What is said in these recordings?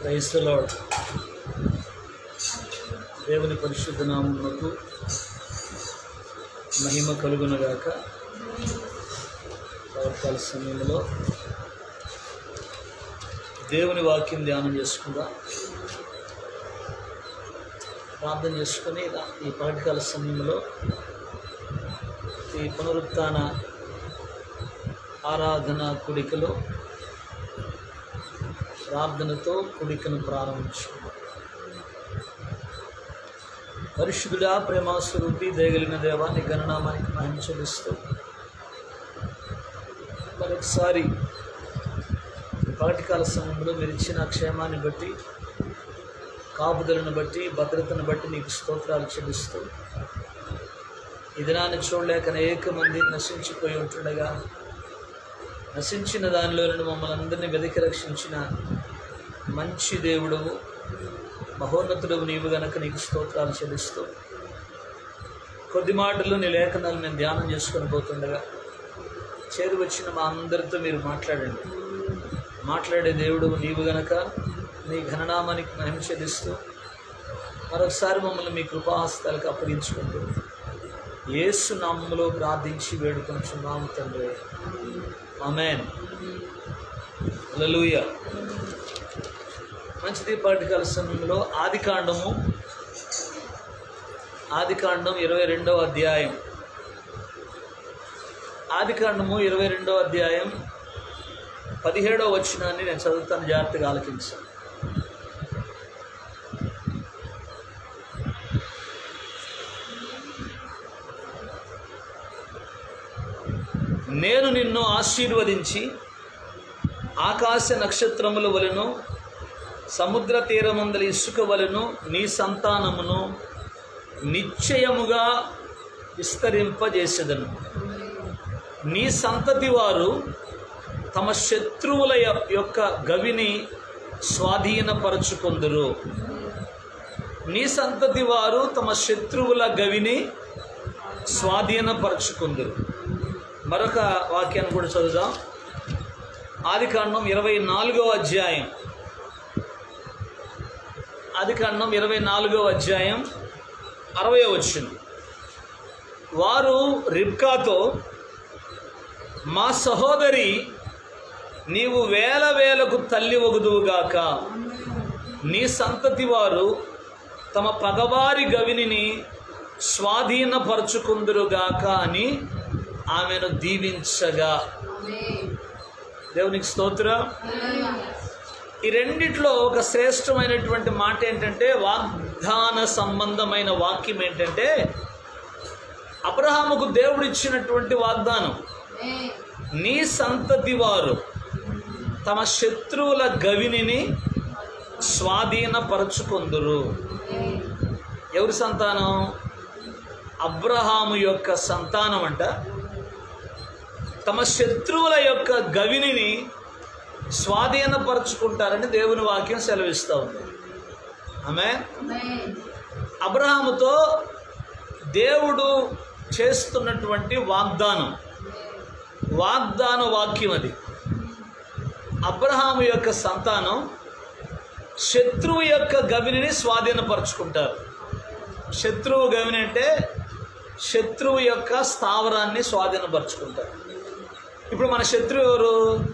క్రైస్తలాడు దేవుని పరిశుద్ధ నామమునకు మహిమ కలుగునగాక ప్రవర్తాల సమయంలో దేవుని వాక్యం ధ్యానం చేసుకుందాం ప్రార్థన చేసుకొని ఈ పాఠకాల సమయంలో ఈ పునరుత్థాన ఆరాధన కుడికలో ప్రార్థనతో కుడికను ప్రారంభించుకుందాం పరిశుద్ధుడా ప్రేమాస్వరూపి దయగలిగిన దేవాన్ని గణనామానికి మహిమ చెల్లిస్తూ మరొకసారి పగటికాల సమయంలో మీరు ఇచ్చిన క్షేమాన్ని బట్టి కాపుదలను బట్టి భద్రతను బట్టి నీకు స్తోత్రాలు చెల్లిస్తూ ఈ దినాన్ని చూడలేక అనేక మంది నశించిపోయి ఉంటుండగా నశించిన దానిలో నుండి మమ్మల్ని అందరినీ వెతికి రక్షించిన మంచి దేవుడవు మహోన్నతుడు నీవు గనక నీకు స్తోత్రాలు చెల్లిస్తూ కొద్ది మాటలు నీ లేఖనాలు నేను ధ్యానం చేసుకొని పోతుండగా చేరు వచ్చిన మా అందరితో మీరు మాట్లాడండి మాట్లాడే దేవుడు నీవు గనక నీ ఘననామానికి మహిమ చెల్లిస్తూ మరొకసారి మమ్మల్ని మీ కృపాహస్తాలకు అప్పగించుకుంటూ యేసు నామములో ప్రార్థించి వేడుకొంచున్నాము తండ్రి ఆమెన్ హల్లెలూయా మంచిది పాఠకాల సమయంలో ఆది కాండము ఆది కాండం ఇరవై రెండవ అధ్యాయం ఆది కాండము ఇరవై రెండవ అధ్యాయం పదిహేడవ వచనాన్ని నేను చదువుతాను జాగ్రత్తగా ఆలకించాను నేను నిన్ను ఆశీర్వదించి ఆకాశ నక్షత్రముల వలెను సముద్ర తీరమందలి ఇసుక వలెను నీ సంతానమును నిశ్చయముగా విస్తరింపజేసేదను నీ సంతతి వారు తమ శత్రువుల యొ- యొక్క గవిని స్వాధీనపరచుకొందురు నీ సంతతి వారు తమ శత్రువుల గవిని స్వాధీనపరచుకుందరు మరొక వాక్యాన్ని కూడా చదువుదాం ఆదికాండం ఇరవై నాలుగవ అధ్యాయం ఆదికాండం ఇరవై నాలుగవ అధ్యాయం అరవై వచ్చిన వారు రిబ్కాతో మా సహోదరి నీవు వేల వేలకు తల్లి ఒగుదువుగాక నీ సంతతి వారు తమ పగవారి గవినిని స్వాధీనపరచుకుందురుగాక అని ఆమెను దీవించగా దేవునికి స్తోత్రం ఈ రెండిట్లో ఒక శ్రేష్టమైనటువంటి మాట ఏంటంటే వాగ్దాన సంబంధమైన వాక్యం ఏంటంటే అబ్రహాముకు దేవుడు ఇచ్చినటువంటి వాగ్దానం నీ సంతతి వారు తమ శత్రువుల గవినిని స్వాధీనపరచుకొందురు ఎవరి సంతానం అబ్రహాము యొక్క సంతానం అంట తమ శత్రువుల యొక్క గవినిని స్వాధీనపరచుకుంటారని దేవుని వాక్యం సెలవిస్తూ ఉంది ఆమె అబ్రహాముతో దేవుడు చేస్తున్నటువంటి వాగ్దానం వాగ్దాన వాక్యం అది అబ్రహాము యొక్క సంతానం శత్రువు యొక్క గవిని స్వాధీనపరచుకుంటారు శత్రువు గవిని అంటే శత్రువు యొక్క స్థావరాన్ని స్వాధీనపరచుకుంటారు ఇప్పుడు మన శత్రువు ఎవరు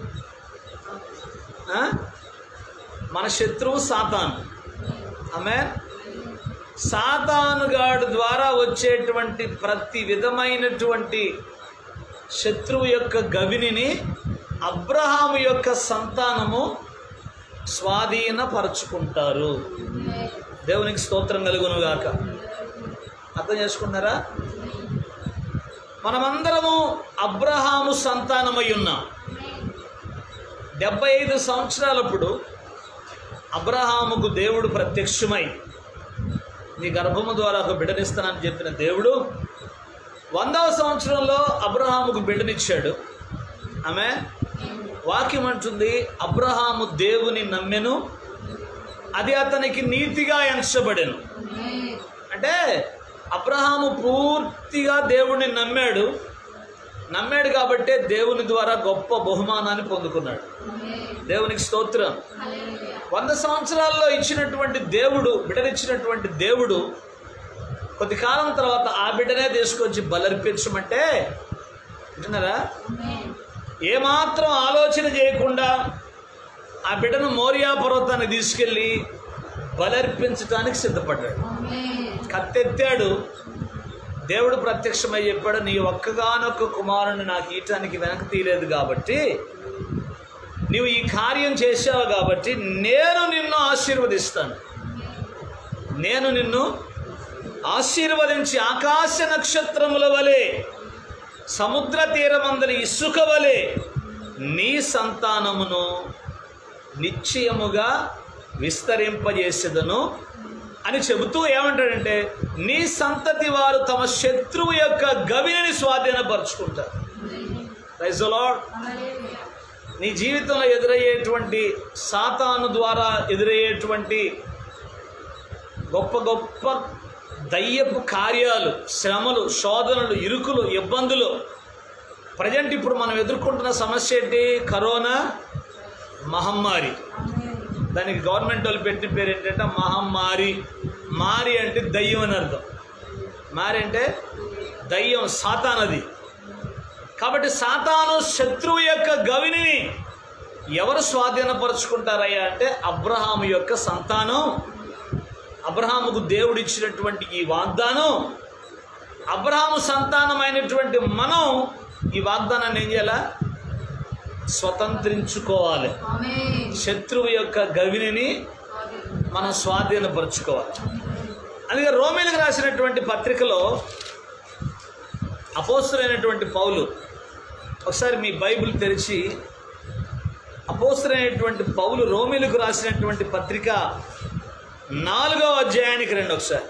ఆ? మన శత్రువు సాతాను ఆమె సాతానుగాడు ద్వారా వచ్చేటువంటి ప్రతి విధమైనటువంటి శత్రువు యొక్క గవినిని అబ్రహాము యొక్క సంతానము స్వాధీనపరచుకుంటారు దేవునికి స్తోత్రం కలుగును గాక అర్థం చేసుకున్నారా మనమందరము అబ్రహాము సంతానమై ఉన్నాం డెబ్బై ఐదు సంవత్సరాలప్పుడు అబ్రహాముకు దేవుడు ప్రత్యక్షమై నీ గర్భము ద్వారా ఒక బిడ్డనిస్తానని చెప్పిన దేవుడు వందవ సంవత్సరంలో అబ్రహాముకు బిడ్డనిచ్చాడు ఆమె వాక్యం అంటుంది అబ్రహాము దేవుని నమ్మెను అది అతనికి నీతిగా ఎంచబడెను అంటే అబ్రహాము పూర్తిగా దేవుణ్ణి నమ్మాడు నమ్మాడు కాబట్టే దేవుని ద్వారా గొప్ప బహుమానాన్ని పొందుకున్నాడు దేవునికి స్తోత్రం వంద సంవత్సరాల్లో ఇచ్చినటువంటి దేవుడు బిడ్డనిచ్చినటువంటి దేవుడు కొద్ది కాలం తర్వాత ఆ బిడ్డనే తీసుకొచ్చి బలర్పించమంటే వింటున్నారా ఏమాత్రం ఆలోచన చేయకుండా ఆ బిడ్డను మోరియా పర్వతాన్ని తీసుకెళ్ళి బలర్పించడానికి సిద్ధపడ్డాడు కత్తెత్తాడు దేవుడు ప్రత్యక్షమై చెప్పాడు నీ ఒక్కగానొక్క కుమారుని నాకు ఈయటానికి వెనక తీయలేదు కాబట్టి నీవు ఈ కార్యం చేశావు కాబట్టి నేను నిన్ను ఆశీర్వదిస్తాను నేను నిన్ను ఆశీర్వదించి ఆకాశ నక్షత్రముల వలె సముద్ర తీరమందరి ఇసుక వలె నీ సంతానమును నిశ్చయముగా విస్తరింపజేసేదను అని చెబుతూ ఏమంటాడంటే నీ సంతతి వారు తమ శత్రువు యొక్క గవిని స్వాధీనపరుచుకుంటారు Praise the Lord. నీ జీవితంలో ఎదురయ్యేటువంటి సాతాను ద్వారా ఎదురయ్యేటువంటి గొప్ప గొప్ప దయ్యపు కార్యాలు శ్రమలు శోధనలు ఇరుకులు ఇబ్బందులు ప్రజెంట్ ఇప్పుడు మనం ఎదుర్కొంటున్న సమస్య ఏంటి కరోనా మహమ్మారి దానికి గవర్నమెంట్ వాళ్ళు పెట్టిన పేరు ఏంటంటే మహమ్మారి మారి అంటే దయ్యం అని అర్థం మారి అంటే దయ్యం సాతానది కాబట్టి సాతాను శత్రువు యొక్క గవిని ఎవరు స్వాధీనపరుచుకుంటారయ్యా అంటే అబ్రహాము యొక్క సంతానం అబ్రహాముకు దేవుడు ఇచ్చినటువంటి ఈ వాగ్దానం అబ్రహాము సంతానమైనటువంటి మనం ఈ వాగ్దానాన్ని ఏం చేయాలా స్వతంత్రించుకోవాలి శత్రువు యొక్క గవిని మనం స్వాధీనపరుచుకోవాలి అందుకే రోమిలకు రాసినటువంటి పత్రికలో అపోస్తులైనటువంటి పౌలు ఒకసారి మీ బైబిల్ తెరిచి అపోస్తులైనటువంటి పౌలు రోమిలకు రాసినటువంటి పత్రిక నాలుగవ అధ్యాయానికి రండి ఒకసారి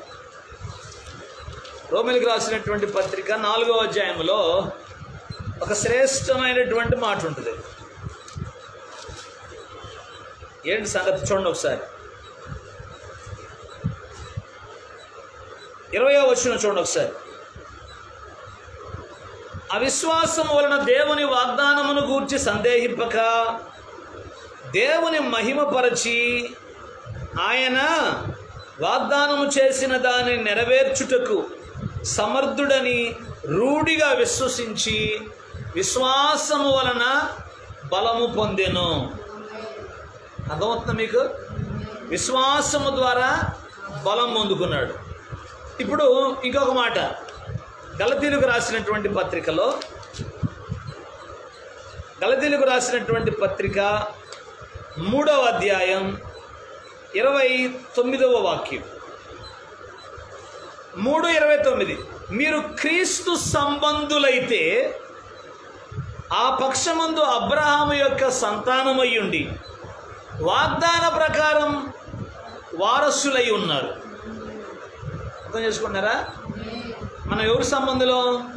రోమిలకు రాసినటువంటి పత్రిక నాలుగవ అధ్యాయంలో ఒక శ్రేష్టమైనటువంటి మాట ఉంటుంది ఏంటి సంగతి చూడండి ఒకసారి ఇరవయో వచ్చిన చూడండి ఒకసారి అవిశ్వాసం వలన దేవుని వాగ్దానమును గూర్చి సందేహింపక దేవుని మహిమపరచి ఆయన వాగ్దానము చేసిన దాన్ని నెరవేర్చుటకు సమర్థుడని రూఢిగా విశ్వసించి విశ్వాసము వలన బలము పొందెను అర్థమవుతుందా మీకు విశ్వాసము ద్వారా బలం పొందుకున్నాడు ఇప్పుడు ఇంకొక మాట గలతీలకు రాసినటువంటి పత్రికలో గలతీలకు రాసినటువంటి పత్రిక మూడవ అధ్యాయం ఇరవై తొమ్మిదవ వాక్యం మూడు ఇరవై తొమ్మిది మీరు క్రీస్తు సంబంధులైతే ఆ పక్షమందు అబ్రహాము యొక్క సంతానమయ్యుండి వాగ్దాన ప్రకారం వారసులై ఉన్నారు అర్థం చేసుకున్నారా మనం ఎవరి సంబంధిలో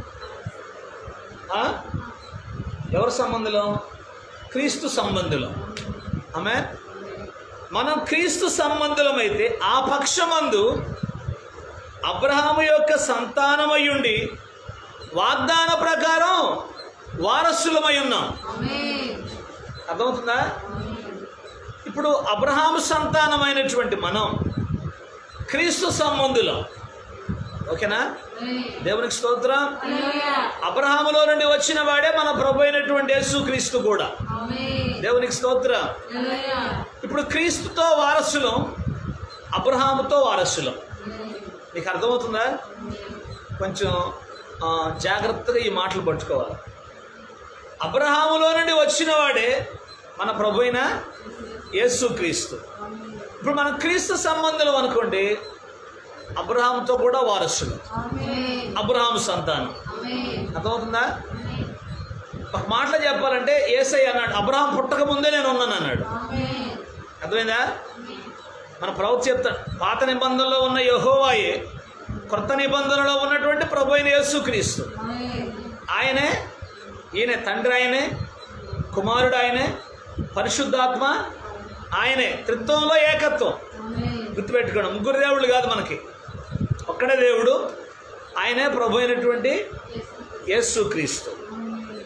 ఆ? ఎవరి సంబంధిలో క్రీస్తు సంబంధులం ఆమె మనం క్రీస్తు సంబంధులమైతే ఆ పక్షమందు అబ్రహాము యొక్క సంతానమయ్యుండి వాగ్దాన ప్రకారం వారసులమై ఉన్నాం అర్థమవుతుందా ఇప్పుడు అబ్రహాము సంతానమైనటువంటి మనం క్రీస్తు సంబంధులం ఓకేనా దేవునికి స్తోత్రం అబ్రహాములో నుండి వచ్చిన వాడే మన ప్రభు అయినటువంటి యేసు క్రీస్తు కూడా దేవునికి స్తోత్రం ఇప్పుడు క్రీస్తుతో వారసులం అబ్రహాముతో వారసులం మీకు అర్థమవుతుందా కొంచెం ఆ, జాగ్రత్తగా ఈ మాటలు పట్టుకోవాలి అబ్రహాములో నుండి వచ్చిన వాడే మన ప్రభు అయిన యేసు క్రీస్తు ఇప్పుడు మన క్రీస్తు సంబంధం అనుకోండి అబ్రహాంతో కూడా వారసులు అబ్రహాము సంతానం అర్థమవుతుందా ఒక మాటలో చెప్పాలంటే ఏసై అన్నాడు అబ్రహాం పుట్టక ముందే నేను ఉన్నాను అన్నాడు అర్థమైందా మన ప్రవక్త చెప్తాడు పాత నిబంధనలో ఉన్న యహోవాయే కొత్త నిబంధనలో ఉన్నటువంటి ప్రభు అయిన యేసుక్రీస్తు ఆయనే ఈయన తండ్రి ఆయనే కుమారుడు ఆయనే పరిశుద్ధాత్మ ఆయనే త్రిత్వంలో ఏకత్వం గుర్తుపెట్టుకోండి ముగ్గురు దేవుళ్ళు కాదు మనకి ఒక్కడే దేవుడు ఆయనే ప్రభు అయినటువంటి యేసుక్రీస్తు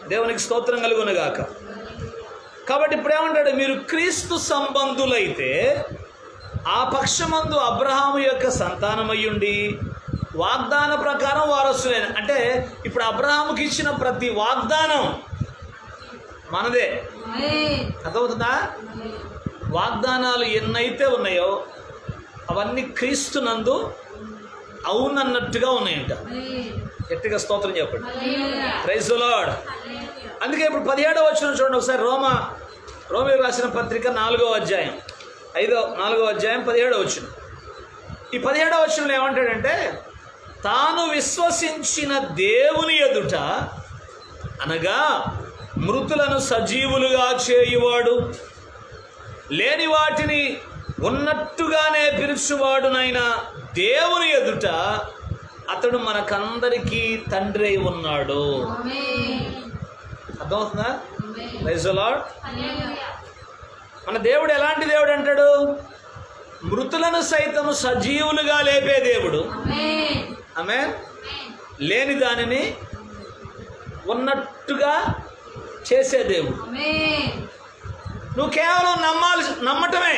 దేవునికి స్తోత్రం కలుగునగాక కాబట్టి ఇప్పుడు ఏమంటాడు మీరు క్రీస్తు సంబంధులైతే ఆ పక్షమందు అబ్రహాము యొక్క సంతానమయ్యుండి వాగ్దాన ప్రకారం వారసులైన అంటే ఇప్పుడు అబ్రహాముకి ఇచ్చిన ప్రతి వాగ్దానం మనదే అర్థమవుతుందా వాగ్దానాలు ఎన్నైతే ఉన్నాయో అవన్నీ క్రీస్తునందు అవునన్నట్టుగా ఉన్నాయంట గట్టిగా స్తోత్రం చెప్పండి ప్రైజ్ లార్డ్ అందుకే ఇప్పుడు పదిహేడవ వచ్చిన చూడండి ఒకసారి రోమ రోమి రాసిన పత్రిక నాలుగో అధ్యాయం ఐదో నాలుగో అధ్యాయం పదిహేడవ వచ్చిన ఈ పదిహేడవ వచనంలో ఏమంటాడంటే తాను విశ్వసించిన దేవుని ఎదుట అనగా మృతులను సజీవులుగా చేయువాడు లేని వాటిని ఉన్నట్టుగానే పిలుచువాడునైన దేవుని ఎదుట అతడు మనకందరికీ తండ్రి అయి ఉన్నాడు అర్థమవుతుందా Praise the Lord. మన దేవుడు ఎలాంటి దేవుడు అంటాడు మృతులను సైతము సజీవులుగా లేపే దేవుడు ఆమె లేని దానిని ఉన్నట్టుగా చేసే దేవుడు నువ్వు కేవలం నమ్మాలి నమ్మటమే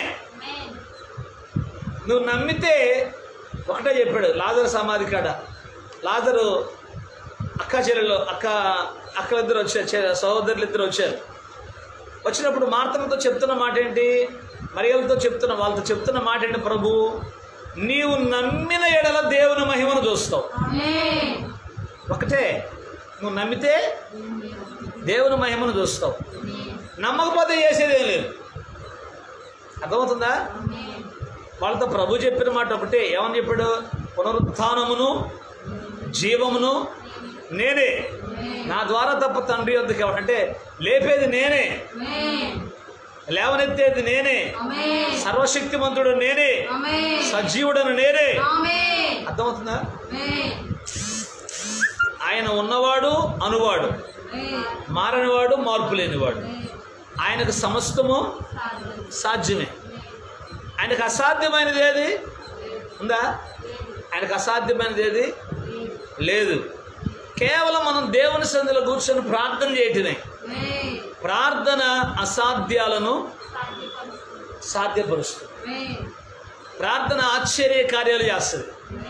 నువ్వు నమ్మితే ఒకటే చెప్పాడు లాజరు సమాధి కాడ లాజరు అక్క చెల్లెలు అక్క అక్కలిద్దరు వచ్చారు చె- సహోదరులు ఇద్దరు వచ్చారు వచ్చినప్పుడు మార్తలతో చెప్తున్న మాట ఏంటి మరియలతో చెప్తున్న వాళ్ళతో చెప్తున్న మాట ఏంటి ప్రభు నీవు నమ్మిన ఎడల దేవుని మహిమను చూస్తావు ఒకటే నువ్వు నమ్మితే దేవుని మహిమను చూస్తావు నమ్మకపోతే చేసేదేం లేదు అర్థమవుతుందా వాళ్ళతో ప్రభు చెప్పిన మాట ఒకటే ఏమని చెప్పాడు పునరుత్థానమును జీవమును నేనే నా ద్వారా తప్ప తండ్రి వద్దకు ఎవరు అంటే లేపేది నేనే లేవనెత్తేది నేనే సర్వశక్తిమంతుడు నేనే సజీవుడను నేనే అర్థమవుతుందా ఆయన ఉన్నవాడు అనువాడు మారనివాడు మార్పు లేనివాడు ఆయనకు సమస్తము సాధ్యమే ఆయనకు అసాధ్యమైనది ఏది ఉందా ఆయనకు అసాధ్యమైనది ఏది లేదు కేవలం మనం దేవుని సంధిలో కూర్చొని ప్రార్థన చేయటమే ప్రార్థన అసాధ్యాలను సాధ్యపరుస్తుంది ప్రార్థన ఆశ్చర్య కార్యాలు చేస్తుంది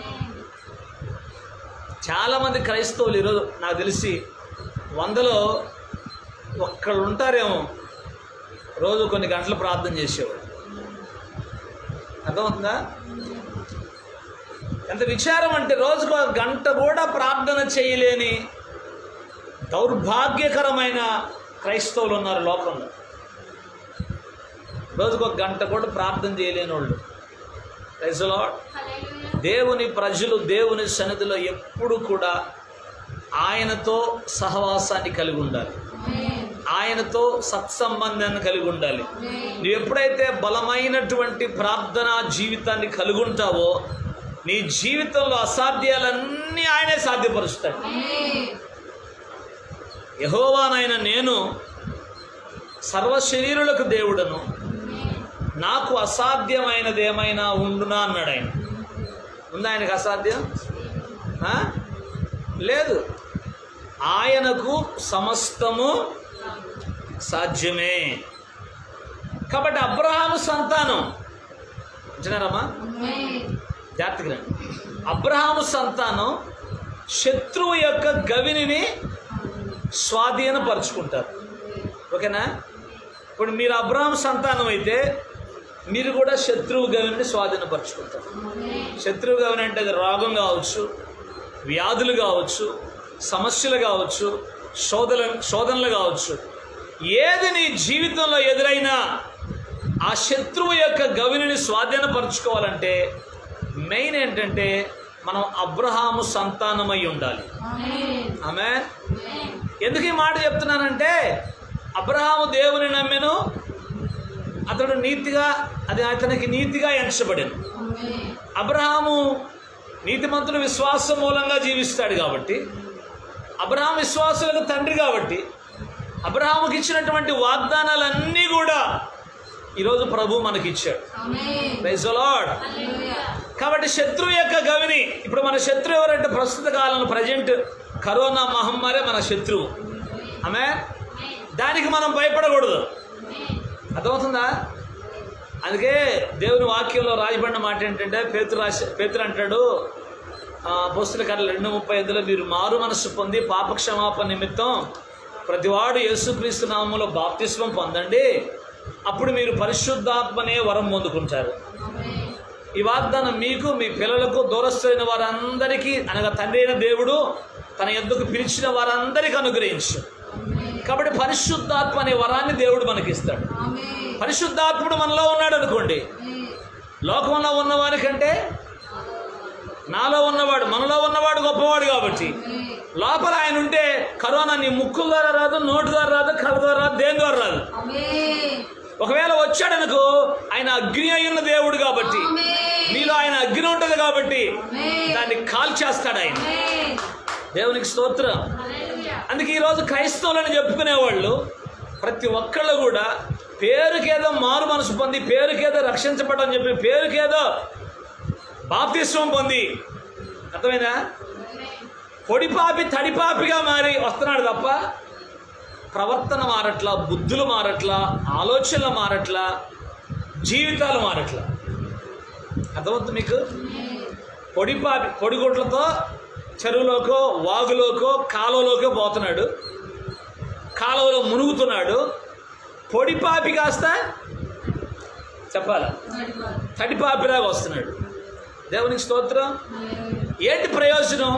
చాలామంది క్రైస్తవులు ఈరోజు నాకు తెలిసి వందలో ఒక్కళ్ళు ఉంటారేమో రోజు కొన్ని గంటలు ప్రార్థన చేసేవాడు అర్థమవుతుందా ఎంత విచారం అంటే రోజుకు ఒక గంట కూడా ప్రార్థన చేయలేని దౌర్భాగ్యకరమైన క్రైస్తవులు ఉన్నారు లోకంలో రోజుకు ఒక గంట కూడా ప్రార్థన చేయలేని వాళ్ళు Praise the Lord. దేవుని ప్రజలు దేవుని సన్నిధిలో ఎప్పుడు కూడా ఆయనతో సహవాసాన్ని కలిగి ఉండాలి ఆయనతో సత్సంబంధాన్ని కలిగి ఉండాలి నువ్వు ఎప్పుడైతే బలమైనటువంటి ప్రార్థనా జీవితాన్ని కలిగి ఉంటావో నీ జీవితంలో అసాధ్యాలన్నీ ఆయనే సాధ్యపరుస్తాడు యహోవానైన నేను సర్వ శరీరులకు దేవుడను నాకు అసాధ్యమైనది ఏమైనా ఉండునా అన్నాడు ఆయన ఉందా ఆయనకు అసాధ్యం ఆ? లేదు ఆయనకు సమస్తము సాధ్యమే కాబట్టి అబ్రహాము సంతానం వింటున్నారమ్మా జాగ్రత్తగా రండి. అబ్రహాము సంతానం శత్రువు యొక్క గవినిని స్వాధీనపరుచుకుంటారు ఓకేనా ఇప్పుడు మీరు అబ్రహాం సంతానం అయితే మీరు కూడా శత్రువు గవిని స్వాధీనపరుచుకుంటారు శత్రువు గవిని అంటే అది రోగం కావచ్చు వ్యాధులు కావచ్చు సమస్యలు కావచ్చు శోధన శోధనలు కావచ్చు ఏది నీ జీవితంలో ఎదురైనా ఆ శత్రువు యొక్క గవిని స్వాధీనపరచుకోవాలంటే మెయిన్ ఏంటంటే మనం అబ్రహాము సంతానమై ఉండాలి ఆమె ఎందుకు ఈ మాట చెప్తున్నానంటే అబ్రహాము దేవుని నమ్మెను అతడు నీతిగా అది అతనికి నీతిగా ఎంచబడెను అబ్రహాము నీతిమంతుడు విశ్వాసం మూలంగా జీవిస్తాడు కాబట్టి అబ్రహాం విశ్వాసులకు తండ్రి కాబట్టి అబ్రహాముకి ఇచ్చినటువంటి వాగ్దానాలన్నీ కూడా ఈరోజు ప్రభు మనకిచ్చాడు ప్రైజ్ ద లార్డ్ కాబట్టి శత్రువు యొక్క గవిని ఇప్పుడు మన శత్రువు ఎవరంటే ప్రస్తుత కాలంలో ప్రజెంట్ కరోనా మహమ్మారి మన శత్రువు ఆమె దానికి మనం భయపడకూడదు అర్థమవుతుందా అందుకే దేవుని వాక్యంలో రాయబడిన మాట ఏంటంటే పేతురు రాసి పేతురు అంటాడు పుస్తక కథలు రెండు ముప్పై ఐదులో మీరు మారు మనస్సు పొంది పాపక్షమాపణ నిమిత్తం ప్రతివాడు యేసుక్రీస్తు నామంలో బాప్తిస్మం పొందండి అప్పుడు మీరు పరిశుద్ధాత్మనే వరం పొందుకుంటారు ఈ వాగ్దానం మీకు మీ పిల్లలకు దూరస్తులైన వారందరికీ అనగా తండ్రి అయిన దేవుడు తన ఎద్దుకు పిలిచిన వారందరికీ అనుగ్రహించు కాబట్టి పరిశుద్ధాత్మ అనే వరాన్ని దేవుడు మనకిస్తాడు పరిశుద్ధాత్ముడు మనలో ఉన్నాడు అనుకోండి లోకంలో ఉన్నవానికంటే నాలో ఉన్నవాడు మనలో ఉన్నవాడు గొప్పవాడు కాబట్టి లోపల ఆయన ఉంటే కరోనా నీ ముక్కు ద్వారా రాదు నోటి ద్వారా రాదు కళ్ళ ద్వారా రాదు దేని ద్వారా రాదు ఒకవేళ వచ్చాడనుకో ఆయన అగ్ని అయ్యున్న దేవుడు కాబట్టి నీలో ఆయన అగ్ని ఉంటుంది కాబట్టి దాన్ని కాల్చేస్తాడు ఆయన దేవునికి స్తోత్రం అందుకే ఈరోజు క్రైస్తవులని చెప్పుకునేవాళ్ళు ప్రతి ఒక్కళ్ళు కూడా పేరుకేదో మారు మనసు పొంది పేరుకేదో రక్షించబడని చెప్పి పేరుకేదో బాప్తిస్వం పొంది అర్థమైనా పొడిపాపి తడిపాపిగా మారి వస్తున్నాడు తప్ప ప్రవర్తన మారట్లా బుద్ధులు మారట్లా ఆలోచనలు మారట్లా జీవితాలు మారట్లా అర్థమవుతుంది మీకు పొడిపాపి పొడిగుడ్లతో చెరువులోకో వాగులోకో కాలువలోకో పోతున్నాడు కాలువలో మునుగుతున్నాడు పొడిపాపి కాస్త చెప్పాలా తడిపాపిలాగా వస్తున్నాడు దేవునికి స్తోత్రం ఏంటి ప్రయోజనం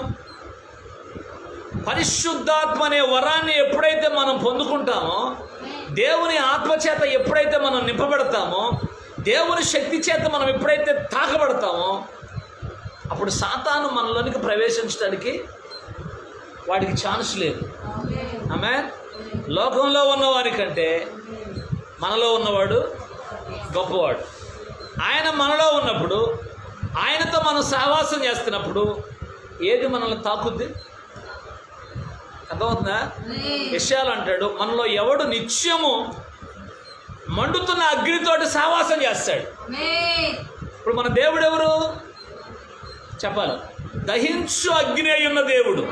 పరిశుద్ధాత్మ అనే వరాన్ని ఎప్పుడైతే మనం పొందుకుంటామో దేవుని ఆత్మచేత ఎప్పుడైతే మనం నింపబడతామో దేవుని శక్తి చేత మనం ఎప్పుడైతే తాకబడతామో అప్పుడు సాతాను మనలోనికి ప్రవేశించడానికి వాడికి ఛాన్స్ లేదు ఆమె లోకంలో ఉన్నవారికంటే మనలో ఉన్నవాడు గొప్పవాడు ఆయన మనలో ఉన్నప్పుడు ఆయనతో మనం సహవాసం చేస్తున్నప్పుడు ఏది మనల్ని తాకుద్ది అర్థమవుతుందా విషయాలు అంటాడు మనలో ఎవడు నిత్యము మండుతున్న అగ్నితోటి సహవాసం చేస్తాడు ఇప్పుడు మన దేవుడు ఎవరు చెప్పాలి దహించు అగ్ని అయి ఉన్న దేవుడు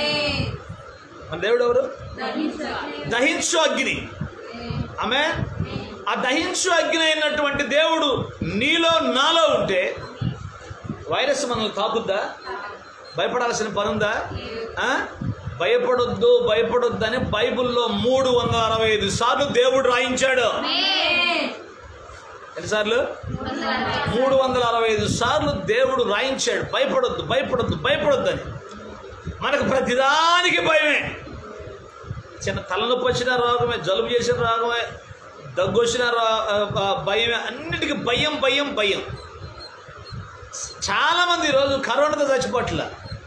మన దేవుడు ఎవరు దహించు అగ్ని ఆమె ఆ దహించు అగ్ని అయినటువంటి దేవుడు నీలో నాలో ఉంటే వైరస్ మనల్ని తాకుద్దా భయపడాల్సిన పనుందా ఆ? భయపడొద్దు భయపడొద్దు అని బైబిల్లో మూడు వందల అరవై ఐదు సార్లు దేవుడు రాయించాడు ఎన్నిసార్లు మూడు వందల అరవై ఐదు సార్లు దేవుడు రాయించాడు భయపడొద్దు భయపడొద్దు భయపడొద్దు అని మనకు ప్రతిదానికి భయమే చిన్న తలనొప్పి వచ్చిన రోగమే జలుబు చేసిన రోగమే దగ్గు వచ్చిన రా- ఆ, భయమే అన్నిటికీ భయం భయం భయం చాలామంది ఈరోజు కరోనాతో చచ్చిపోట్ల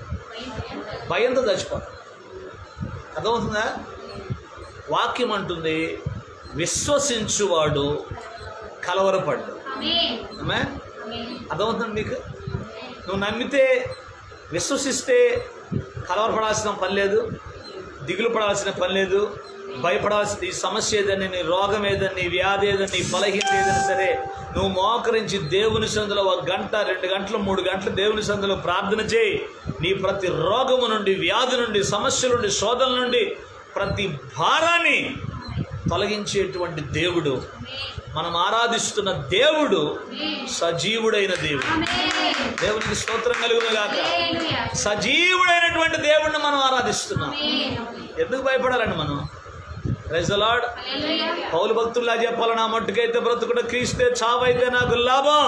భయంతో చచ్చిపోతారు అర్థమవుతుందా వాక్యం అంటుంది విశ్వసించువాడు కలవరపడ్డు ఆమె అర్థమవుతుంది మీకు నువ్వు నమ్మితే విశ్వసిస్తే కలవరపడాల్సిన పని లేదు దిగులు పడాల్సిన పని లేదు భయపడాల్సిన ఈ సమస్య ఏదని నీ రోగం ఏదని నీ వ్యాధి ఏదని నీ బలహీనత ఏదని సరే నువ్వు మోకరించి దేవుని సందులో ఒక గంట రెండు గంటలు మూడు గంటలు దేవుని సందులో ప్రార్థన చేయి నీ ప్రతి రోగము నుండి వ్యాధి నుండి సమస్యల నుండి శోధన నుండి ప్రతి భారాన్ని తొలగించేటువంటి దేవుడు మనం ఆరాధిస్తున్న దేవుడు సజీవుడైన దేవుడు దేవునికి స్తోత్రం కలుగును గాక సజీవుడైనటువంటి దేవుడిని మనం ఆరాధిస్తున్నాం ఎందుకు భయపడాలండి మనం రెజలాడ్ పౌలు భక్తుల్లా చెప్పాలి నా మట్టుకైతే బ్రతుకుట క్రీస్తే చావైతే నాకు లాభం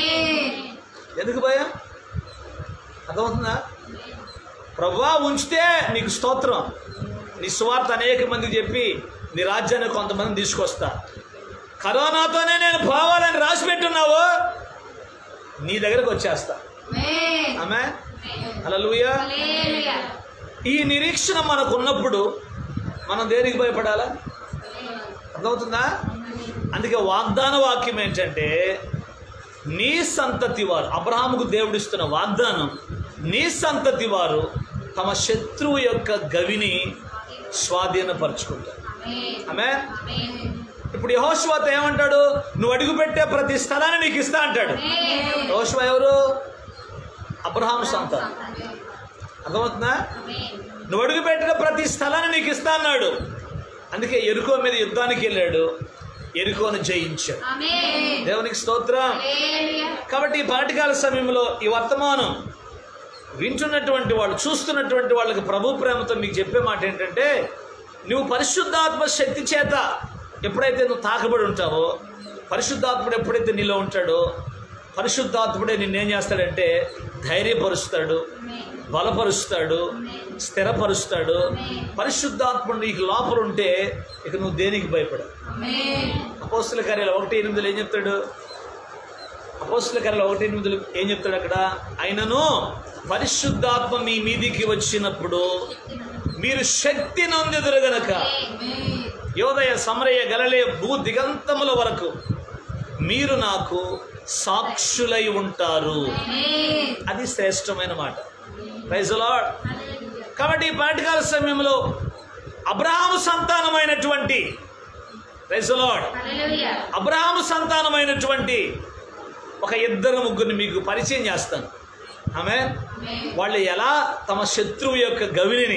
ఎందుకు భయం అర్థమవుతుందా ప్రభా ఉంచితే నీకు స్తోత్రం నీ సువార్త అనేక మందికి చెప్పి నీ రాజ్యాన్ని కొంతమంది తీసుకొస్తా కరోనాతోనే నేను పోవాలని రాసి పెట్టున్నావు నీ దగ్గరకు వచ్చేస్తా ఆమె అలా ఈ నిరీక్షణ మనకు ఉన్నప్పుడు మనం దేనికి భయపడాలా అర్థమవుతుందా అందుకే వాగ్దాన వాక్యం ఏంటంటే నీ సంతతి వారు అబ్రహాముకు దేవుడిస్తున్న వాగ్దానం నీ సంతతి వారు తమ శత్రువు యొక్క గవిని స్వాధీనపరుచుకుంటారు ఆమె ఇప్పుడు యహోశ్వాత ఏమంటాడు నువ్వు అడుగు పెట్టే ప్రతి స్థలాన్ని నీకు ఇస్తా అంటాడు యహోశ్వ ఎవరు అబ్రహాం సంతానం అర్థమవుతుందా నువ్వు అడుగు పెట్టిన ప్రతి స్థలాన్ని నీకు ఇస్తా అన్నాడు అందుకే ఎరుకో మీద యుద్ధానికి వెళ్ళాడు ఎరుకోను జయించాడు ఆమేన్ దేవునికి స్తోత్రం హల్లెలూయా కాబట్టి ఈ పాఠకాల సమయంలో ఈ వర్తమానం వింటున్నటువంటి వాళ్ళు చూస్తున్నటువంటి వాళ్ళకి ప్రభు ప్రేమతో మీకు చెప్పే మాట ఏంటంటే నువ్వు పరిశుద్ధాత్మ శక్తి చేత ఎప్పుడైతే నువ్వు తాకబడి ఉంటావో పరిశుద్ధాత్ముడు ఎప్పుడైతే నీలో ఉంటాడో పరిశుద్ధాత్ముడే నిన్నేం చేస్తాడంటే ధైర్యపరుస్తాడు ఆమేన్ బలపరుస్తాడు స్థిరపరుస్తాడు పరిశుద్ధాత్ముడు నీకు లోపల ఉంటే ఇక నువ్వు దేనికి భయపడవు ఆమేన్ అపోస్తుల కార్యాలు ఒకటి ఎనిమిదిలో ఏం చెప్తాడు అపోస్తుల కార్యాలు ఒకటి ఎనిమిదిలో ఏం చెప్తాడు అక్కడ ఆయనను పరిశుద్ధాత్మ మీ మీదికి వచ్చినప్పుడు మీరు శక్తి నొందెదురు గనక ఆమేన్ యోదయ సమరయ గలలే భూ దిగంతముల వరకు మీరు నాకు సాక్షులై ఉంటారు ఆమేన్ అది శ్రేష్టమైన మాట ప్రైజ్ లార్డ్ హల్లెలూయా కాబట్టి ఈ పాఠకాల సమయంలో అబ్రహాము సంతానమైనటువంటి ప్రైజ్ లార్డ్ హల్లెలూయా అబ్రహాము సంతానమైనటువంటి ఒక ఇద్దరు ముగ్గురిని మీకు పరిచయం చేస్తాను ఆమె ఆమేన్ వాళ్ళు ఎలా తమ శత్రువు యొక్క గవిని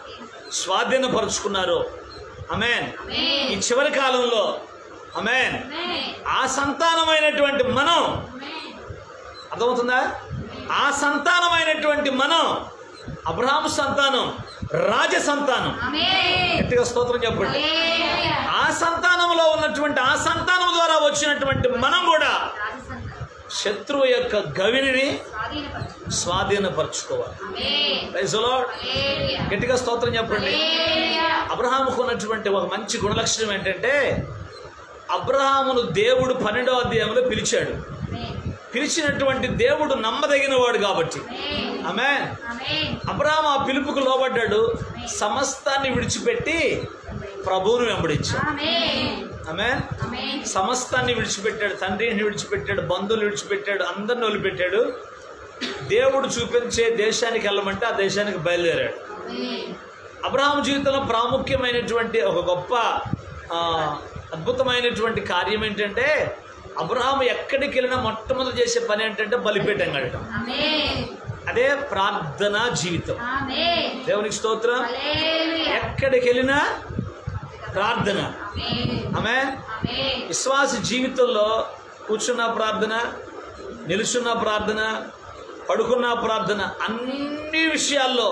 స్వాధీనపరుచుకున్నారో అమెన్ ఈ ఆమేన్ చివరి కాలంలో అమెన్ ఆమేన్ ఆ సంతానమైనటువంటి మనం ఆమేన్ అర్థమవుతుందా ఆ సంతానమైనటువంటి మనం అబ్రహాము సంతానం రాజ సంతానం ఆమేన్ గట్టిగా స్తోత్రం చెప్పండి హల్లెలూయా ఆ సంతానంలో ఉన్నటువంటి ఆ సంతానం ద్వారా వచ్చినటువంటి మనం కూడా రాజసంత శత్రువు యొక్క గవిని స్వాధీనపరచు స్వాధీనపరచుకోవాలి ఆమేన్ Praise the Lord. హల్లెలూయా గట్టిగా స్తోత్రం చెప్పండి హల్లెలూయా అబ్రహాముకు ఉన్నటువంటి ఒక మంచి గుణలక్షణం ఏంటంటే అబ్రహామును దేవుడు పన్నెండవ అధ్యాయంలో పిలిచాడు ఆమేన్ పిలిచినటువంటి దేవుడు నమ్మదగిన వాడు కాబట్టి ఆమేన్ ఆమె ఆమేన్ అబ్రహాం ఆ పిలుపుకు లోబడ్డాడు సమస్తాన్ని విడిచిపెట్టి ప్రభువును వెంబడించాడు ఆమేన్ ఆమె ఆమేన్ సమస్తాన్ని విడిచిపెట్టాడు తండ్రిని విడిచిపెట్టాడు బంధువులు విడిచిపెట్టాడు అందరిని వదిలిపెట్టాడు దేవుడు చూపించే దేశానికి వెళ్ళమంటే ఆ దేశానికి బయలుదేరాడు ఆమేన్ అబ్రహాం జీవితంలో ప్రాముఖ్యమైనటువంటి ఒక గొప్ప ఆ, అద్భుతమైనటువంటి కార్యం ఏంటంటే అబ్రహాం ఎక్కడికి వెళ్ళినా మొట్టమొదటి చేసే పని ఏంటంటే బలిపీఠం కడటం ఆమేన్ అదే ప్రార్థనా జీవితం ఆమేన్ దేవునికి స్తోత్రం హల్లెలూయా ఎక్కడికి వెళ్ళినా ప్రార్థన ఆమేన్ ఆమె ఆమేన్ విశ్వాస జీవితంలో కూర్చున్న ప్రార్థన నిలుచున్న ప్రార్థన పడుకున్న ప్రార్థన అన్ని విషయాల్లో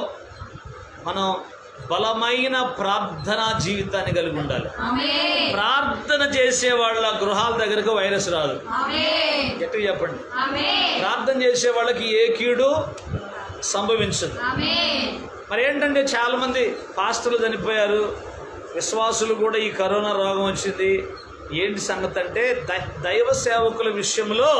మనం బలమైన ప్రార్థనా జీవితాన్ని కలిగి ఉండాలి ఆమేన్ ప్రార్థన చేసే వాళ్ళ గృహాల దగ్గరకు వైరస్ రాదు ఆమేన్ గట్టిగా చెప్పండి ఆమేన్ ప్రార్థన చేసే వాళ్ళకి ఏ కీడు సంభవించదు ఆమేన్ మరి ఏంటంటే చాలామంది పాస్టర్లు చనిపోయారు విశ్వాసులు కూడా ఈ కరోనా రోగం వచ్చింది ఏంటి సంగతి అంటే ద- దైవ సేవకుల విషయంలో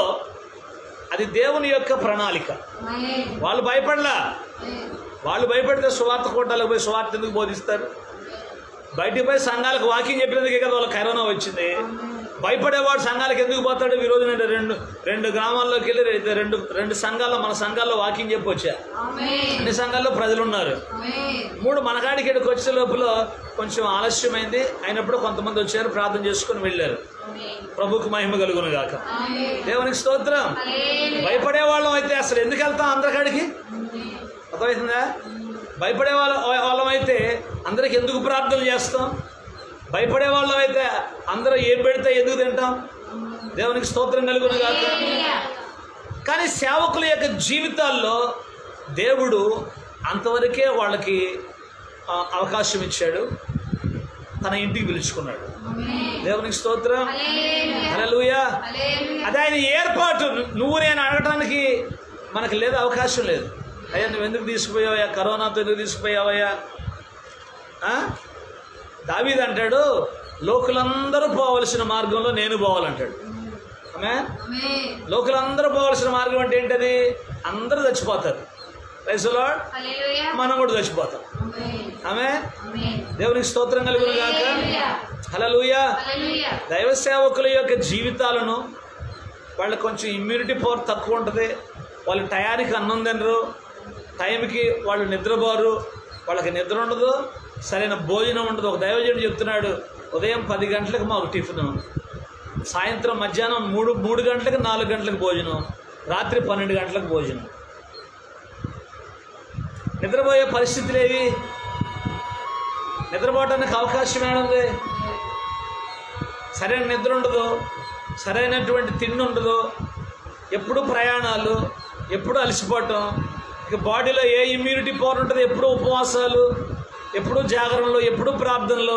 అది దేవుని యొక్క ప్రణాళిక ఆమేన్ వాళ్ళు భయపడలా వాళ్ళు భయపడితే సువార్త కోటాలకు పోయి సువార్త ఎందుకు బోధిస్తారు బయటికి పోయి సంఘాలకు వాకింగ్ చెప్పినందుకే కదా వాళ్ళకి కరోనా వచ్చింది భయపడేవాడు సంఘాలకు ఎందుకు పోతాడు ఈ రోజు నేను రెండు రెండు గ్రామాల్లోకి వెళ్ళి రె- రెండు రెండు సంఘాల్లో మన సంఘాల్లో వాకింగ్ చెప్పి వచ్చా ఆమేన్ అన్ని సంఘాల్లో ప్రజలు ఉన్నారు ఆమేన్ మూడు మనకాడికి ఇక్కడికి వచ్చే లోపల కొంచెం ఆలస్యమైంది అయినప్పుడు కొంతమంది వచ్చారు ప్రార్థన చేసుకుని వెళ్ళారు ఆమేన్ ప్రభుకు మహిమ కలుగును గాక ఆమేన్ దేవునికి స్తోత్రం హల్లెలూయా భయపడే వాళ్ళం అయితే అసలు ఎందుకు వెళ్తాం అందరికాడికి అర్థమవుతుందా భయపడే వాళ్ళ వాళ్ళం అయితే అందరికి ఎందుకు ప్రార్థన చేస్తాం భయపడే వాళ్ళం అయితే అందరూ ఏం పెడితే ఎందుకు తింటాం దేవునికి స్తోత్రం కలుగును గాక హల్లెలూయా కానీ సేవకుల యొక్క జీవితాల్లో దేవుడు అంతవరకే వాళ్ళకి ఆ, అవకాశం ఇచ్చాడు తన ఇంటికి పిలుచుకున్నాడు ఆమేన్ దేవునికి స్తోత్రం హల్లెలూయా హల్లెలూయా హల్లెలూయా అది ఆయన ఏర్పాటు నువ్వు నేను అడగటానికి మనకు లేదు అవకాశం లేదు అయ్యా నువ్వు ఎందుకు తీసుకుపోయావయ్యా కరోనాతో ఎందుకు తీసుకుపోయావయ్యా ఆ? దావీద్ అంటాడు లోకులందరూ పోవలసిన మార్గంలో నేను పోవాలంటాడు ఆమె ఆమేన్ లోకులందరూ పోవలసిన మార్గం అంటే ఏంటది అందరూ చచ్చిపోతారు రైసులో హల్లెలూయా మనం కూడా చచ్చిపోతాం ఆమేన్ ఆమె ఆమేన్ దేవునికి స్తోత్రం కలుగును గాక హల్లెలూయా హల్లెలూయా హల్లెలూయా దైవ సేవకుల యొక్క జీవితాలను వాళ్ళకి కొంచెం ఇమ్యూనిటీ పవర్ తక్కువ ఉంటుంది వాళ్ళు టయానికి అన్నం తినరు టైంకి వాళ్ళు నిద్రపోరు వాళ్ళకి నిద్ర ఉండదు సరైన భోజనం ఉండదు ఒక దైవజనుడు చెప్తున్నాడు ఉదయం పది గంటలకు మాకు టిఫిన్ సాయంత్రం మధ్యాహ్నం మూడు మూడు గంటలకు నాలుగు గంటలకు భోజనం రాత్రి పన్నెండు గంటలకు భోజనం నిద్రపోయే పరిస్థితులు ఏవి నిద్రపోవడానికి అవకాశం ఏముంది సరైన నిద్ర ఉండదు సరైనటువంటి తిండి ఉండదు ఎప్పుడు ప్రయాణాలు ఎప్పుడు అలసిపోవటం ఇక బాడీలో ఏ ఇమ్యూనిటీ పవర్ ఉంటుంది ఎప్పుడు ఉపవాసాలు ఎప్పుడు జాగరణలు ఎప్పుడు ప్రార్థనలు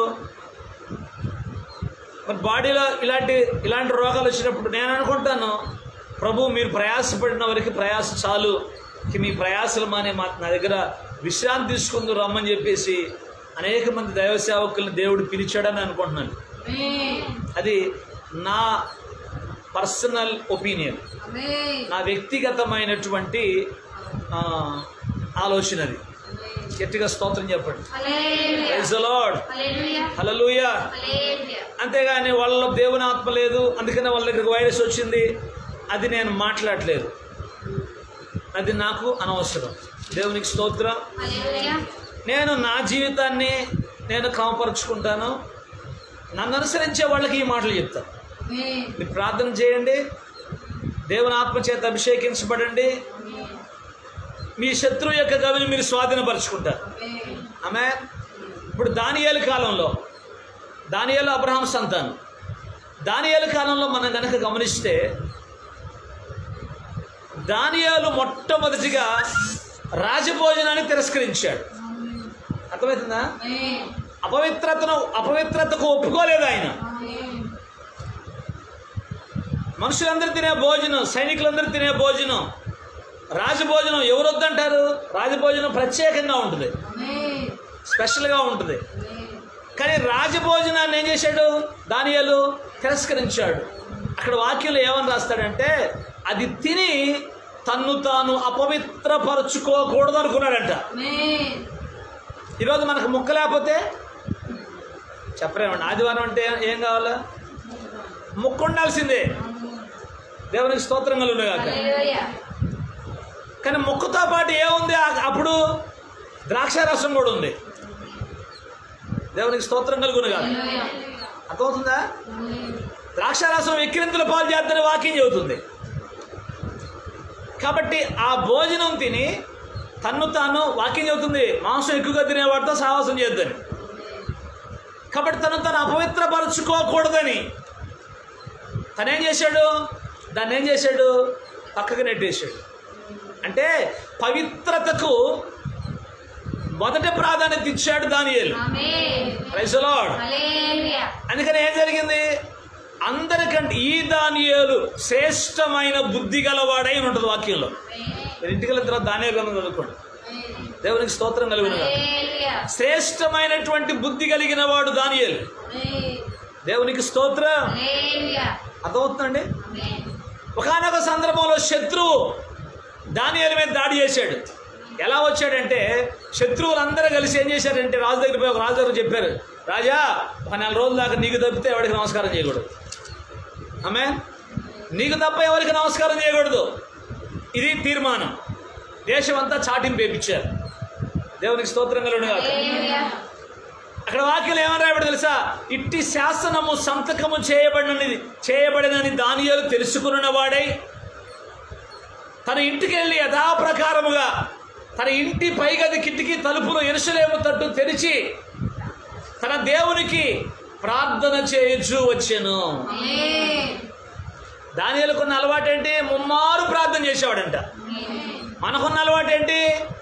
మరి బాడీలో ఇలాంటి ఇలాంటి రోగాలు వచ్చినప్పుడు నేను అనుకుంటాను ప్రభు మీరు ప్రయాసపడిన వరకు ప్రయాస చాలు ఇక మీ ప్రయాసలు మానే మా నా దగ్గర విశ్రాంతి తీసుకుందు రమ్మని చెప్పేసి అనేక మంది దైవ సేవకుల్ని దేవుడు పిలిచాడని అనుకుంటున్నాను అది నా పర్సనల్ ఒపీనియన్ నా వ్యక్తిగతమైనటువంటి ఆ, ఆలోచన అది గట్టిగా స్తోత్రం చెప్పండి హల్లెలూయా ప్రైజ్ లార్డ్ హల్లెలూయా హల్లెలూయా హల్లెలూయా అంతేగాని వాళ్ళలో దేవుని ఆత్మ లేదు అందుకనే వాళ్ళ దగ్గరికి వైరస్ వచ్చింది అది నేను మాట్లాడలేదు అది నాకు అనవసరం దేవునికి స్తోత్రం హల్లెలూయా నేను నా జీవితాన్ని నేను క్రమపరుచుకుంటాను నన్ను అనుసరించే వాళ్ళకి ఈ మాటలు చెప్తాను మీరు ప్రార్థన చేయండి దేవుని ఆత్మ చేత అభిషేకించబడండి మీ శత్రువు యొక్క గవిని మీరు స్వాధీనపరుచుకుంటారు ఆమె ఇప్పుడు దానియేలు కాలంలో దానియేలు అబ్రహాం సంతానం దానియేలు కాలంలో మనం కనుక గమనిస్తే దానియేలు మొట్టమొదటిగా రాజభోజనాన్ని తిరస్కరించాడు అర్థమవుతుందా అపవిత్రతను అపవిత్రతకు ఒప్పుకోలేదు ఆయన మనుషులందరూ తినే భోజనం సైనికులందరూ తినే భోజనం రాజభోజనం ఎవరు వద్దంటారు రాజభోజనం ప్రత్యేకంగా ఉంటుంది స్పెషల్గా ఉంటుంది కానీ రాజభోజనాన్ని ఏం చేశాడు దానియాలు తిరస్కరించాడు అక్కడ వాక్యంలో ఏమని రాస్తాడంటే అది తిని తన్ను తాను అపవిత్రపరచుకోకూడదు అనుకున్నాడంట ఈరోజు మనకు ముక్క లేకపోతే చెప్పలేమండి ఆదివారం అంటే ఏం కావాలా ముక్క ఉండాల్సిందే దేవునికి స్తోత్రం కలుగుగాక హల్లెలూయా కానీ ముక్కతో పాటు ఏముంది ఆ- అప్పుడు ద్రాక్ష రసం కూడా ఉంది దేవునికి స్తోత్రం కలుగునుగా హల్లెలూయా అర్థమవుతుందా ద్రాక్షారసం ఎక్కిరింతల పాలు చేద్దని వాక్యం చెబుతుంది కాబట్టి ఆ భోజనం తిని తన్ను తాను వాక్యం చెబుతుంది మాంసం ఎక్కువగా తినేవాడితో సాహసం చేద్దని కాబట్టి తను తను అపవిత్రపరచుకోకూడదని తనేం చేశాడు దాన్ని ఏం చేశాడు పక్కకు నెట్టేశాడు అంటే పవిత్రతకు మొదటి ప్రాధాన్యత ఇచ్చాడు దానియేలు ఆమేన్ ప్రైజ్ లార్డ్ హల్లెలూయా అందుకని ఏం జరిగింది అందరికంటే ఈ దానియేలు శ్రేష్టమైన బుద్ధి గలవాడై అని ఉంటుంది వాక్యంలో మీరు ఇంటికి వెళ్ళిన తర్వాత దానియేలు గ్రంథం చదువుకోండి దేవునికి స్తోత్రం కలిగిన హల్లెలూయా శ్రేష్టమైనటువంటి బుద్ధి కలిగిన వాడు దానియేలు దేవునికి స్తోత్రం హల్లెలూయా అర్థమవుతుందండి ఆమేన్ ఒకనొక సందర్భంలో శత్రువు దానియేలు మీద దాడి చేశాడు ఎలా వచ్చాడంటే శత్రువులందరూ కలిసి ఏం చేశారంటే రాజు దగ్గర పోయి ఒక రాజు దగ్గర చెప్పారు రాజా ఒక నెల రోజుల దాకా నీకు తప్పితే ఎవరికి నమస్కారం చేయకూడదు ఆమె నీకు తప్ప ఎవరికి నమస్కారం చేయకూడదు ఇది తీర్మానం దేశం అంతా చాటింపు వేపించారు దేవునికి స్తోత్రం కలుగును కాక హల్లెలూయా అక్కడ వాక్యం ఏమని రాయబడి తెలుసా ఇట్టి శాసనము సంతకము చేయబడినది చేయబడినని దానియాలు తెలుసుకున్న వాడై తన ఇంటికి వెళ్ళి యథాప్రకారముగా తన ఇంటి పైగది కిటికీ తలుపులు ఎరుసలేము తట్టు తెరిచి తన దేవునికి ప్రార్థన చేయొచ్చు వచ్చాను ఆమేన్ దానియాలకున్న అలవాటు ఏంటి ముమ్మారు ప్రార్థన చేసేవాడంట మనకున్న అలవాటు ఏంటి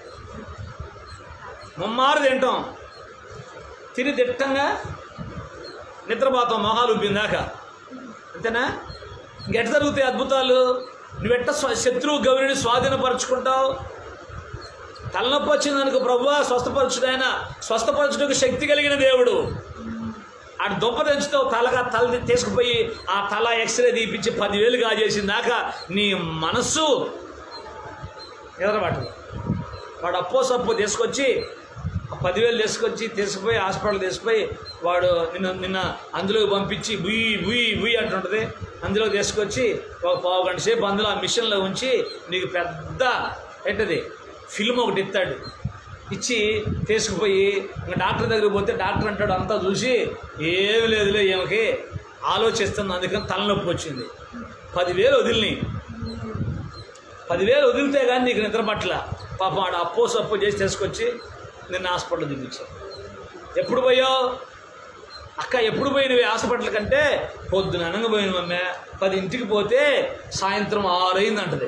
ముమ్మారు తింటాం తిని దిట్టంగా నిద్రపోతాం మొహాలు ఉబ్బిందాక అంతేనా ఇంకెట్ట జరుగుతాయి అద్భుతాలు నువ్వెట్ట స్వ- శత్రువు గౌరిని స్వాధీనపరుచుకుంటావు తలనొప్పి వచ్చిందనుకో ప్రభువా స్వస్థపరచుడైనా స్వస్థపరచుటకు శక్తి కలిగిన దేవుడు ఆడు దుంప తెంచుతావు తలగా తల తీసుకుపోయి ఆ తల ఎక్స్రే తీపిచ్చి పదివేలు కాజేసిన దాకా నీ మనస్సు నిద్రపట్టదు వాడు అప్పో సప్పో తీసుకొచ్చి ఆ పదివేలు తీసుకొచ్చి తీసుకుపోయి హాస్పిటల్ తీసుకుపోయి వాడు నిన్న నిన్న అందులోకి పంపించి బుయ్యి బుయ్యి బుయ్యి అంటుంటుంది అందులో తీసుకొచ్చి ఒక పావు గంట సేపు అందులో ఆ మిషన్లో ఉంచి నీకు పెద్ద ఏంటది ఫిల్మ్ ఒకటి ఇస్తాడు ఇచ్చి తీసుకుపోయి ఇంకా డాక్టర్ దగ్గరికి పోతే డాక్టర్ అంటాడు అంతా చూసి ఏమి లేదులే ఈమెకి ఆలోచిస్తుంది అందుకని తలనొప్పి వచ్చింది పదివేలు వదిలినాయి పదివేలు వదిలితే కానీ నీకు నిద్ర పట్ల పాపం ఆడ అప్పో సప్పో చేసి తీసుకొచ్చి నిన్న హాస్పిటల్ చూపించారు ఎప్పుడు పోయావు అక్క ఎప్పుడు పోయినవి హాస్పిటల్ కంటే పొద్దున అనగా పోయిన అమ్మే పది ఇంటికి పోతే సాయంత్రం ఆరు అయింది అంటది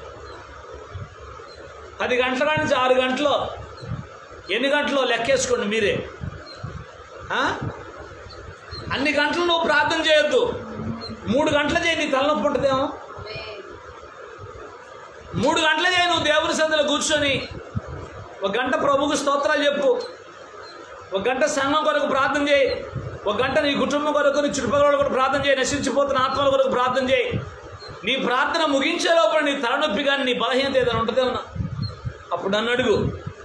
పది గంటల కాడి నుంచి ఆరు గంటలు ఎన్ని గంటలు లెక్కేసుకోండి మీరే ఆ? అన్ని గంటలు నువ్వు ప్రార్థన చేయొద్దు మూడు గంటలు చేయి నీ తలనొప్పి ఉంటుందేమో మూడు గంటలు చేయి నువ్వు దేవుని సందులో కూర్చొని ఒక గంట ప్రభుకు స్తోత్రాలు చెప్పు ఒక గంట సంఘం కొరకు ప్రార్థన చేయి ఒక గంట నీ కుటుంబం కొరకు నీ చుట్టుపక్కల వాళ్ళ కొరకు ప్రార్థన చేయి నశించిపోతున్న ఆత్మల కొరకు ప్రార్థన చేయి నీ ప్రార్థన ముగించే లోపల నీ తలనొప్పి కానీ నీ బలహీనత ఏదైనా ఉంటుందేమన్నా అప్పుడు నన్ను అడుగు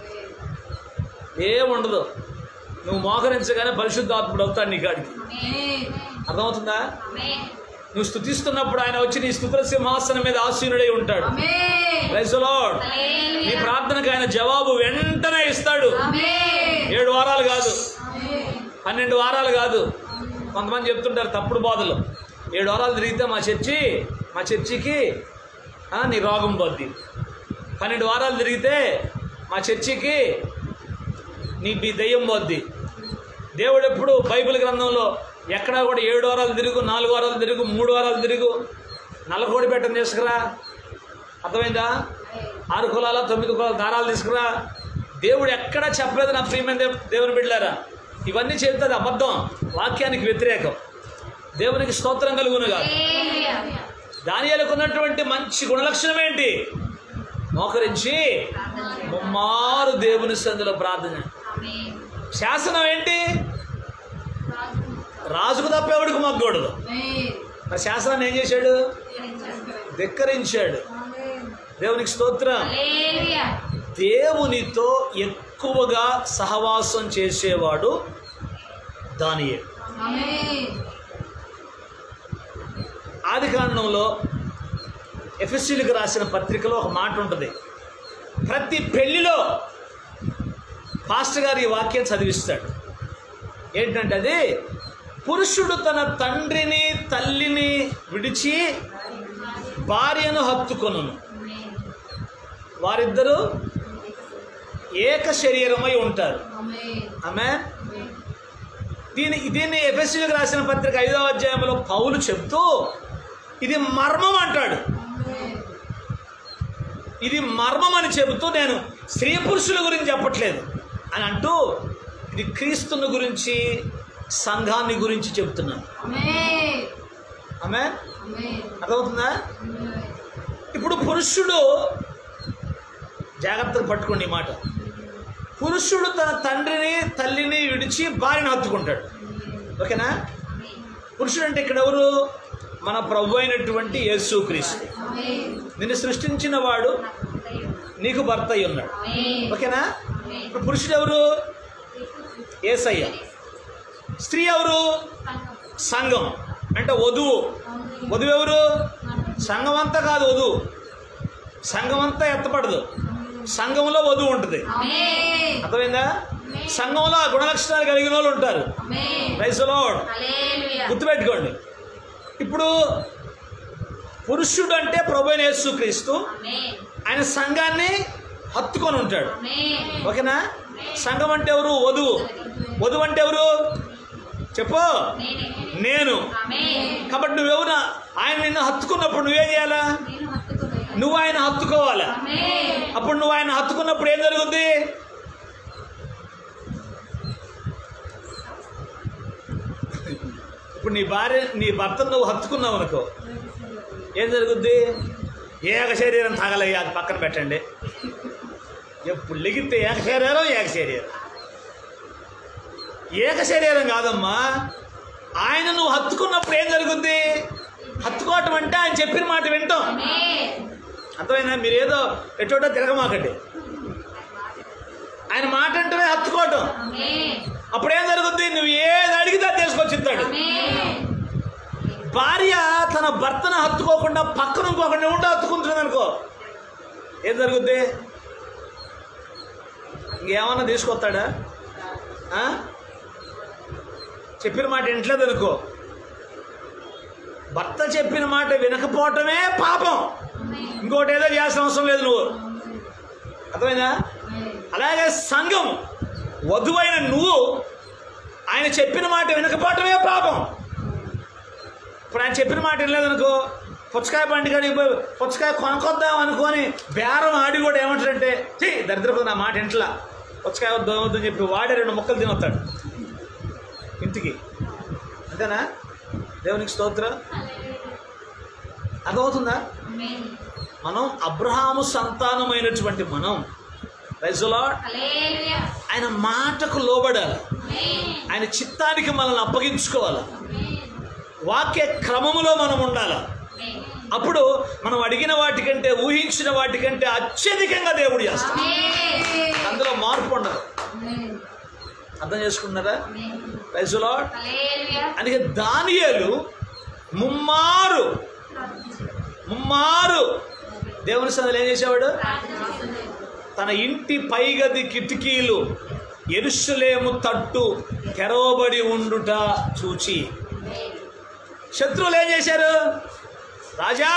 ఏముండదు నువ్వు మోకరించగానే పరిశుద్ధాత్ముడు అవుతాడు నీ కాడికి అర్థమవుతుందా నువ్వు స్థుతిస్తున్నప్పుడు ఆయన వచ్చి నీ స్థుతుల సింహాసనం మీద ఆసీనుడై ఉంటాడు Praise the Lord. నీ ప్రార్థనకు ఆయన జవాబు వెంటనే ఇస్తాడు ఏడు వారాలు కాదు పన్నెండు వారాలు కాదు కొంతమంది చెప్తుంటారు తప్పుడు బోధలు ఏడు వారాలు తిరిగితే మా చర్చి మా చర్చికి ఆ, నీ రోగం పోద్ది పన్నెండు వారాలు తిరిగితే మా చర్చికి నీ మీ దయ్యం పోద్ది దేవుడు ఎప్పుడు బైబిల్ గ్రంథంలో ఎక్కడా కూడా ఏడు వారాలు తిరుగు నాలుగు వారాలు తిరుగు మూడు వారాలు తిరుగు నల్లకోడి పెట్టని తీసుకురా అర్థమైందా ఆరు కులాల తొమ్మిది కులాల దారాలు తీసుకురా దేవుడు ఎక్కడా చెప్పలేదు నా ప్రియమైన దేవ్- దేవుని బిడ్డారా ఇవన్నీ చెబుతుంది అబద్ధం వాక్యానికి వ్యతిరేకం దేవునికి స్తోత్రం కలుగునుగా దానియాలకు ఉన్నటువంటి మంచి గుణలక్షణం ఏంటి మోకరించి ముమ్మారు దేవుని సందులో ప్రార్థన శాసనం ఏంటి రాజుకు తప్ప ఎవడికి మొగ్గకూడదు మరి శాసనాన్ని ఏం చేశాడు ధిక్కరించాడు దేవునికి స్తోత్రం దేవునితో ఎక్కువగా సహవాసం చేసేవాడు దానియే ఆది కాండంలో ఎఫ్ఎస్సీలకు రాసిన పత్రికలో ఒక మాట ఉంటుంది ప్రతి పెళ్లిలో పాస్టర్ గారు ఈ వాక్యం చదివిస్తాడు ఏంటంటే అది పురుషుడు తన తండ్రిని తల్లిని విడిచి భార్యను హత్తుకొనును వారిద్దరూ ఏక శరీరమై ఉంటారు ఆమె దీని దీన్ని ఎఫ్ఎస్సీలకు రాసిన పత్రిక ఐదవ అధ్యాయంలో పౌలు చెప్తూ ఇది మర్మం అంటాడు ఇది మర్మం అని చెబుతూ నేను స్త్రీ పురుషుల గురించి చెప్పట్లేదు అని అంటూ ఇది క్రీస్తుని గురించి సంఘాన్ని గురించి చెబుతున్నాను ఆమె అర్థమవుతుందా ఇప్పుడు పురుషుడు జాగ్రత్తగా పట్టుకోండి ఈ మాట పురుషుడు తన తండ్రిని తల్లిని విడిచి భార్యను హత్తుకుంటాడు ఓకేనా పురుషుడు అంటే ఇక్కడ ఎవరు మన ప్రభు అయినటువంటి యేసుక్రీస్తు నిన్ను సృష్టించిన వాడు నీకు భర్త అయి ఉన్నాడు ఓకేనా ఇప్పుడు పురుషుడు ఎవరు ఏసయ్య స్త్రీ ఎవరు సంఘం అంటే వధువు వధువు ఎవరు సంఘం అంతా కాదు వధువు సంఘం అంతా ఎత్తపడదు సంఘంలో వధువు ఉంటుంది అర్థమైందా సంఘంలో ఆ గుణలక్షణాలు కలిగిన వాళ్ళు ఉంటారు రైసలోడ్ గుర్తుపెట్టుకోండి ఇప్పుడు పురుషుడు అంటే ప్రభు అయిన యేసుక్రీస్తు ఆయన సంఘాన్ని హత్తుకొని ఉంటాడు ఓకేనా సంఘం అంటే ఎవరు వధువు వధువు అంటే ఎవరు చెప్పు నేను కాబట్టి నువ్వెవరు ఆయన నిన్ను హత్తుకున్నప్పుడు నువ్వేం చేయాలా నువ్వు ఆయన హత్తుకోవాలా అప్పుడు నువ్వు ఆయన హత్తుకున్నప్పుడు ఏం జరుగుద్ది ఇప్పుడు నీ భార్య నీ భర్తను నువ్వు హత్తుకున్నావు అనుకో ఏం జరుగుద్ది ఏక శరీరం తగలయ్యా అది పక్కన పెట్టండి ఎప్పుడు లెగితే ఏక శరీరం ఏక శరీరం ఏక శరీరం కాదమ్మా ఆయన నువ్వు హత్తుకున్నప్పుడు ఏం జరుగుద్ది హత్తుకోవటం అంటే ఆయన చెప్పిన మాట వింటాం అర్థమైనా మీరు ఏదో ఎటోటో తిరగమాకండి ఆయన మాట అంటేనే హత్తుకోవటం అప్పుడు ఏం జరుగుద్ది నువ్వు ఏది అడిగితే అది తీసుకొచ్చిస్తాడు భార్య తన భర్తను హత్తుకోకుండా పక్కన ఇంకొకటి ఉండి హత్తుకుంటుంది అనుకో ఏం జరుగుద్ది ఇంకేమన్నా తీసుకొస్తాడా ఆ? చెప్పిన మాట వింటలేదు అనుకో భర్త చెప్పిన మాట వినకపోవటమే పాపం ఇంకోటి ఏదో చేయాల్సిన అవసరం లేదు నువ్వు అర్థమైందా అలాగే సంఘం వధువైన నువ్వు ఆయన చెప్పిన మాట వినకపోవటమే పాపం ఇప్పుడు ఆయన చెప్పిన మాట వినలేదనుకో పుచ్చకాయ బండి కానీ పోయి పుచ్చకాయ కొనుక్కొద్దాం అనుకొని బేరం ఆడి కూడా ఏమంటాడంటే చీ దరిద్రపు నా మాట ఇంట్లా పుచ్చకాయ వద్దాం వద్దని చెప్పి వాడే రెండు ముక్కలు తినొస్తాడు ఇంటికి అంతేనా దేవునికి స్తోత్రం అర్థమవుతుందా ఆమేన్ మనం అబ్రహాము సంతానమైనటువంటి మనం రైజులాడ్ హల్లెలూయా ఆయన మాటకు లోబడాలి ఆమేన్ ఆయన చిత్తానికి మనల్ని అప్పగించుకోవాలి ఆమేన్ వాక్య క్రమములో మనం ఉండాలి ఆమేన్ అప్పుడు మనం అడిగిన వాటికంటే ఊహించిన వాటికంటే అత్యధికంగా దేవుడు చేస్తాడు ఆమేన్ అందులో మార్పు ఉండదు ఆమేన్ అర్థం చేసుకున్నారా ఆమేన్ రైజులాడ్ హల్లెలూయా అందుకే దానియేలు ముమ్మారు ముమ్మారు దేవుని సన్నిధిలో ఏం చేసేవాడు తన ఇంటి పైగది కిటికీలు ఎరుషలేము తట్టు తెరవబడి ఉండుట చూచి శత్రువులు ఏం చేశారు రాజా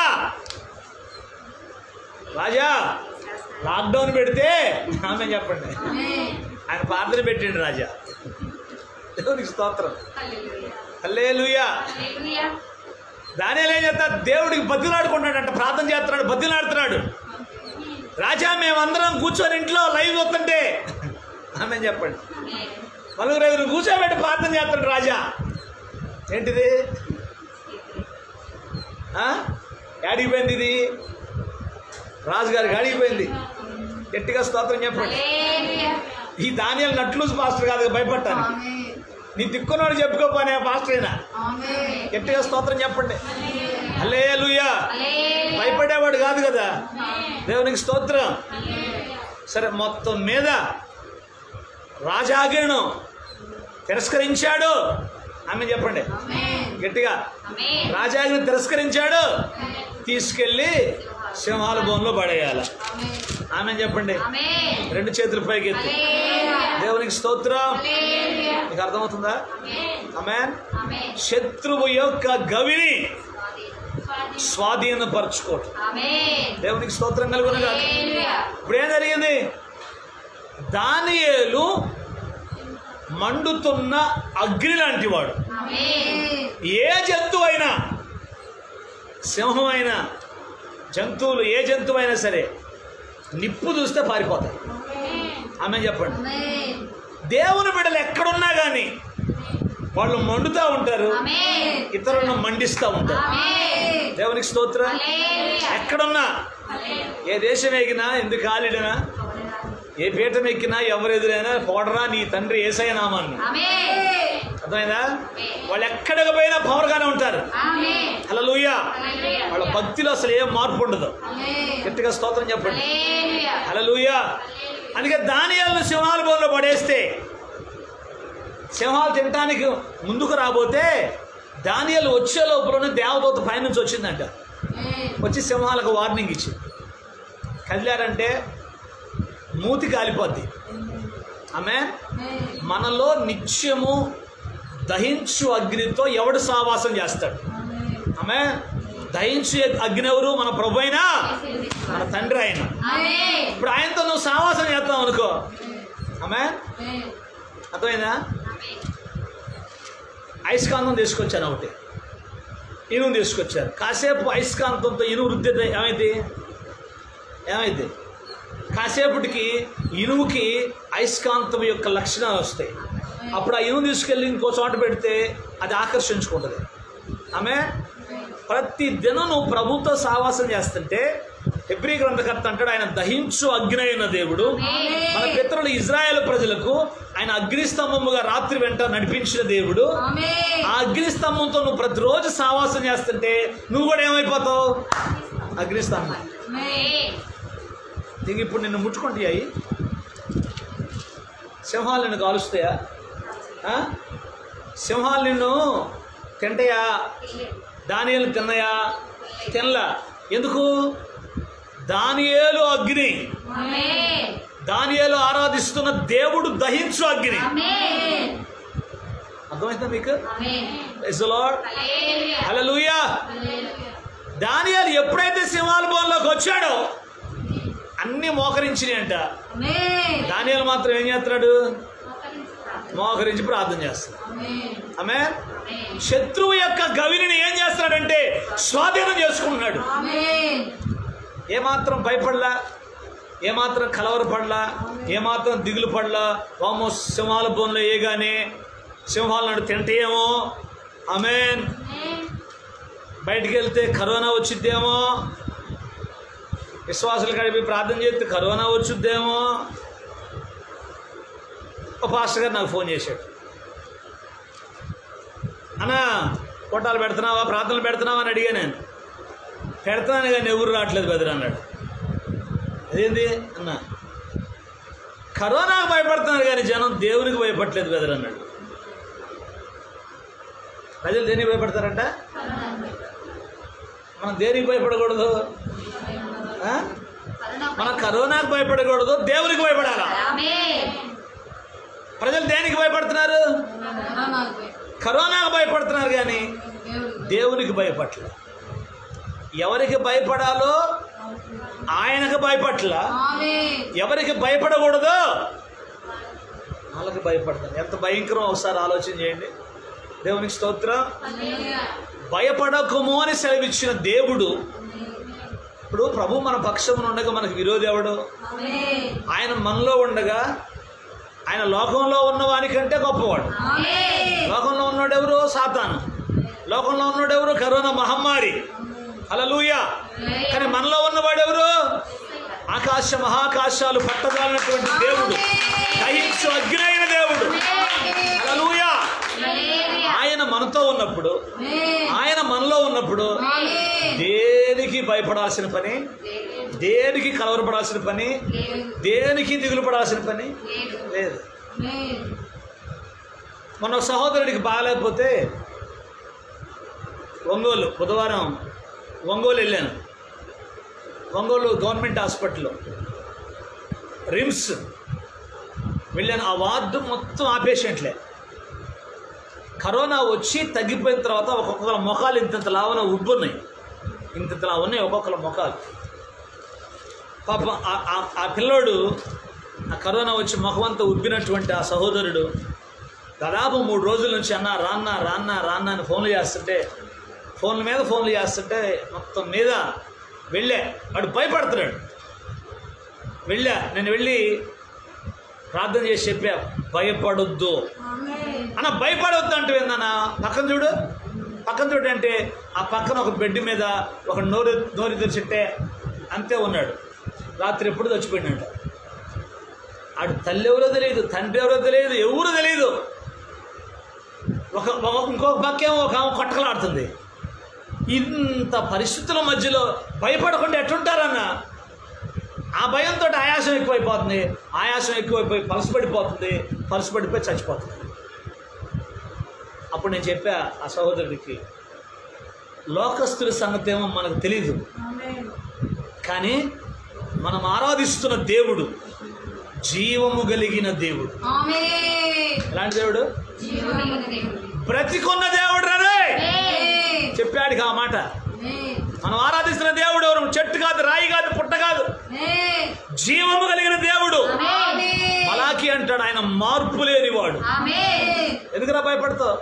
రాజా లాక్డౌన్ పెడితే ఆమె చెప్పండి ఆమేన్ ఆయన ప్రార్థన పెట్టిండు రాజా దేవునికి స్తోత్రం హల్లెలూయా హల్లెలూయా హల్లెలూయా దానిలో ఏం చేస్తా దేవుడికి బద్దులాడుకుంటాడంట ప్రార్థన చేస్తున్నాడు బద్దులాడుతున్నాడు రాజా మేమందరం కూర్చొని ఇంట్లో లైవ్ వస్తుంటే ఆమె చెప్పండి ఆమేన్ నలుగురు ఐదుగురు కూర్చోబెట్టి ప్రార్థన చేస్తాడు రాజా ఏంటిది ఆ? యాడిగిపోయింది ఇది రాజుగారికి అడిగిపోయింది గట్టిగా స్తోత్రం చెప్పండి హల్లెలూయా ఈ ధాన్యాలు నట్లు పాస్టర్ కాదు భయపడటాను ఆమేన్ నీ దిక్కున్నాడు చెప్పుకోపోనే పాస్టర్ అయినా ఆమేన్ గట్టిగా స్తోత్రం చెప్పండి అల్లే హల్లెలూయా భయపడేవాడు కాదు కదా దేవునికి స్తోత్రం సరే మొత్తం మీద రాజాజ్ఞను తిరస్కరించాడు ఆమె చెప్పండి ఆమేన్ గట్టిగా ఆమేన్ రాజాజ్ఞ తిరస్కరించాడు తీసుకెళ్ళి సింహాల బోన్లో పడేయాలి ఆమేన్ ఆమె చెప్పండి ఆమేన్ రెండు చేతులు పైకి ఎత్తి హల్లెలూయా దేవునికి స్తోత్రం హల్లెలూయా మీకు అర్థమవుతుందా ఆమేన్ ఆమె ఆమేన్ శత్రువు యొక్క గవిని స్వాధీనం స్వాధీనపరచుకోవటం ఆమేన్ దేవునికి స్తోత్రం కలుగునగా హల్లెలూయా ఇప్పుడు ఏం జరిగింది దానియేలు మండుతున్న అగ్ని లాంటి వాడు ఆమేన్ ఏ జంతువు అయినా సింహం అయినా జంతువులు ఏ జంతువు అయినా సరే నిప్పు చూస్తే పారిపోతాయి ఆమె చెప్పండి ఆమేన్ దేవుని బిడ్డలు ఎక్కడున్నా కానీ వాళ్ళు మండుతూ ఉంటారు ఆమేన్ ఇతరులను మండిస్తూ ఉంటారు ఆమేన్ దేవునికి స్తోత్రం హల్లెలూయా ఎక్కడున్నా ఏ దేశం ఎగినా ఎందుకు కాలిడినా ఏ పీఠం ఎక్కినా ఎవరు ఎదురైనా పోడరా నీ తండ్రి ఏసయ నామాన్ని ఆమేన్ అర్థమైందా వాళ్ళు ఎక్కడికి పోయినా పవర్గానే ఉంటారు ఆమేన్ హల్లెలూయా హల్లెలూయా వాళ్ళ భక్తిలో అసలు ఏం మార్పు ఉండదు ఆమేన్ గట్టిగా స్తోత్రం చెప్పండి హల్లెలూయా హల్లెలూయా అందుకే దానియాలను సింహాల బోన్లో పడేస్తే సింహాలు తినటానికి ముందుకు రాబోతే దానియాలు వచ్చే లోపలనే దేవదూత పైనుంచి వచ్చిందంట ఆమేన్ వచ్చి సింహాలకు వార్నింగ్ ఇచ్చి కదిలారంటే మూతి కాలిపోద్ది ఆమె ఆమేన్ మనలో నిత్యము దహించు అగ్నితో ఎవడు సావాసం చేస్తాడు ఆమె దహించు అగ్ని ఎవరు మన ప్రభు అయినా మన తండ్రి ఆయన ఆమేన్ ఇప్పుడు ఆయనతో నువ్వు సావాసం చేస్తావు అనుకో ఆమె ఆమేన్ అర్థమైందా ఆమేన్ అయస్కాంతం తీసుకొచ్చాను ఒకటి ఇనుము తీసుకొచ్చారు కాసేపు అయస్కాంతంతో ఇనుము వృద్ధి అయితే ఏమైంది ఏమైంది కాసేపటికి ఇనుముకి అయస్కాంతం యొక్క లక్షణాలు వస్తాయి అప్పుడు ఆ ఇనుము తీసుకెళ్ళి ఇంకో చోట పెడితే అది ఆకర్షించుకుంటుంది ఆమె ప్రతి దినం నువ్వు ప్రభుతో సావాసం చేస్తుంటే హెబ్రి గ్రంథకర్త అంటాడు ఆయన దహించు అగ్ని అయిన దేవుడు మన పితరులు ఇజ్రాయేల్ ప్రజలకు ఆయన అగ్నిస్తంభముగా రాత్రి వెంట నడిపించిన దేవుడు ఆమేన్ ఆ అగ్నిస్తంభంతో నువ్వు ప్రతిరోజు సావాసం చేస్తుంటే నువ్వు కూడా ఏమైపోతావు అగ్నిస్తంభం ఆమేన్ ఇంక ఇప్పుడు నిన్ను ముట్టుకుంటాయి సింహాలు నిన్ను కాలుస్తాయా ఆ? సింహాలు నిన్ను తింటాయా దానియేలు తిన్నయా తినలా ఎందుకు దానియేలు అగ్ని ఆమేన్ దానియేలు ఆరాధిస్తున్న దేవుడు దహించు అగ్ని ఆమేన్ అర్థమైందా మీకు ఆమేన్ Praise the Lord. హల్లెలూయా హల్లెలూయా హల్లెలూయా దానియాలు ఎప్పుడైతే సింహాల బోన్లోకి వచ్చాడో అన్ని మోకరించినాయంట ఆమేన్ దానియాలు మాత్రం ఏం చేస్తున్నాడు మోకరించి ప్రార్థన చేస్తున్నాడు ఆమేన్ ఆమె ఆమేన్ శత్రువు యొక్క గవిని ఏం చేస్తున్నాడంటే స్వాధీనం చేసుకుంటున్నాడు ఆమేన్ ఏమాత్రం భయపడలా ఏమాత్రం కలవరపడలా ఏమాత్రం దిగులు పడలా వామో సింహాల బోన్లో ఏగానే సింహాలు నాడు తింటేమో ఆమెన్ ఆమేన్ బయటికి వెళ్తే కరోనా వచ్చిద్దేమో విశ్వాసాలు కడిపి ప్రార్థన చేస్తే కరోనా వచ్చుద్దేమో ఓ పాస్టర్ గారు నాకు ఫోన్ చేశాడు అన్నా కోటాలు పెడుతున్నావా ప్రార్థనలు పెడుతున్నావా అని అడిగా నేను పెడుతున్నాను కానీ ఎవరు రావట్లేదు బెదరు అన్నాడు అదేంది అన్న కరోనాకు భయపడుతున్నారు కానీ జనం దేవునికి భయపడలేదు బెదరు అన్నాడు ప్రజలు దేనికి భయపడతారంట మనం దేనికి భయపడకూడదు ఆ? మనం కరోనాకు భయపడకూడదు దేవునికి భయపడాలా ఆమేన్ ప్రజలు దేనికి భయపడుతున్నారు కరోనాకు కరోనాకు భయపడుతున్నారు కానీ దేవుడు దేవునికి భయపట్ల ఎవరికి భయపడాలో ఆయనకు భయపట్ల ఆమేన్ ఎవరికి భయపడకూడదో వాళ్ళకి భయపడతాను ఎంత భయంకరం ఒకసారి ఆలోచన చేయండి దేవునికి స్తోత్రం హల్లెలూయా భయపడకము అని సెలవిచ్చిన దేవుడు ఇప్పుడు ప్రభు మన పక్షమున ఉండగా మనకు విరోధి ఎవడు ఆమేన్ ఆయన మనలో ఉండగా ఆయన లోకంలో ఉన్న వానికంటే గొప్పవాడు ఆమేన్ లోకంలో ఉన్నాడు ఎవరు సాతాను లోకంలో ఉన్నాడు ఎవరు కరోనా మహమ్మారి హల్లెలూయా కానీ మనలో ఉన్నవాడు ఎవరు ఆకాశ మహాకాశాలు పట్టదాలినటువంటి దేవుడు దహించు అగ్ని అయిన దేవుడు హల్లెలూయా హల్లెలూయా ఆయన మనతో ఉన్నప్పుడు ఆమేన్ ఆయన మనలో ఉన్నప్పుడు ఆమేన్ దేనికి భయపడాల్సిన పని లేదు దేనికి కలవరపడాల్సిన పని లేదు దేనికి దిగులు పడాల్సిన పని లేదు లేదు ఆమేన్ మొన్న ఒక సహోదరుడికి బాగాలేకపోతే ఒంగోలు బుధవారం ఒంగోలు వెళ్ళాను ఒంగోలు గవర్నమెంట్ హాస్పిటల్లో రిమ్స్ వెళ్ళాను ఆ వార్డు మొత్తం ఆ పేషెంట్లే కరోనా వచ్చి తగ్గిపోయిన తర్వాత ఒక్కొక్కల ముఖాలు ఇంతంత లావున ఉబ్బున్నాయి ఇంతంత లావు ఉన్నాయి ఒక్కొక్కల ముఖాలు పాపం ఆ- ఆ- ఆ పిల్లోడు ఆ కరోనా వచ్చి ముఖం అంతా ఉబ్బినటువంటి ఆ సహోదరుడు దాదాపు మూడు రోజుల నుంచి అన్న రాన్న రాన్న రాన్న అని ఫోన్లు చేస్తుంటే ఫోన్ల మీద ఫోన్లు చేస్తుంటే మొత్తం మీద వెళ్ళా వాడు భయపడుతున్నాడు వెళ్ళా నేను వెళ్ళి ప్రార్థన చేసి చెప్పా భయపడొద్దు ఆమేన్ అన్న భయపడవద్దు అంటే ఏందన్న పక్కన చూడు పక్కన చూడు అంటే ఆ పక్కన ఒక బెడ్ మీద ఒక నోరు నోరు తెరిచిట్టే అంతే ఉన్నాడు రాత్రి ఎప్పుడు చచ్చిపోయినట్ట ఆడు తల్లి ఎవరో తెలియదు తండ్రి ఎవరో తెలియదు ఎవరో తెలియదు ఒక ఒక- ఇంకొక పక్కేమో ఒక ఆమె కొట్టకలాడుతుంది ఇంత పరిస్థితుల మధ్యలో భయపడకుండా ఎట్టుంటారన్న ఆ భయంతో ఆయాసం ఎక్కువైపోతుంది ఆయాసం ఎక్కువైపోయి పలసపడిపోతుంది పలసపడిపోయి చచ్చిపోతుంది అప్పుడు నేను చెప్పా ఆ సహోదరుడికి లోకస్తుల సంగతి ఏమో మనకు తెలియదు ఆమేన్ కానీ మనం ఆరాధిస్తున్న దేవుడు జీవము కలిగిన దేవుడు ఆమేన్ ఎలాంటి దేవుడు జీవమైన దేవుడు బ్రతికున్న దేవుడు రే ఆమేన్ చెప్పాడు ఆ మాట ఆమేన్ మనం ఆరాధిస్తున్న దేవుడు ఎవరు చెట్టు కాదు రాయి కాదు పుట్ట కాదు ఆమేన్ జీవము కలిగిన దేవుడు ఆమేన్ మలాకి అంటాడు ఆయన మార్పు లేనివాడు ఆమేన్ ఎందుకురా భయపడతావు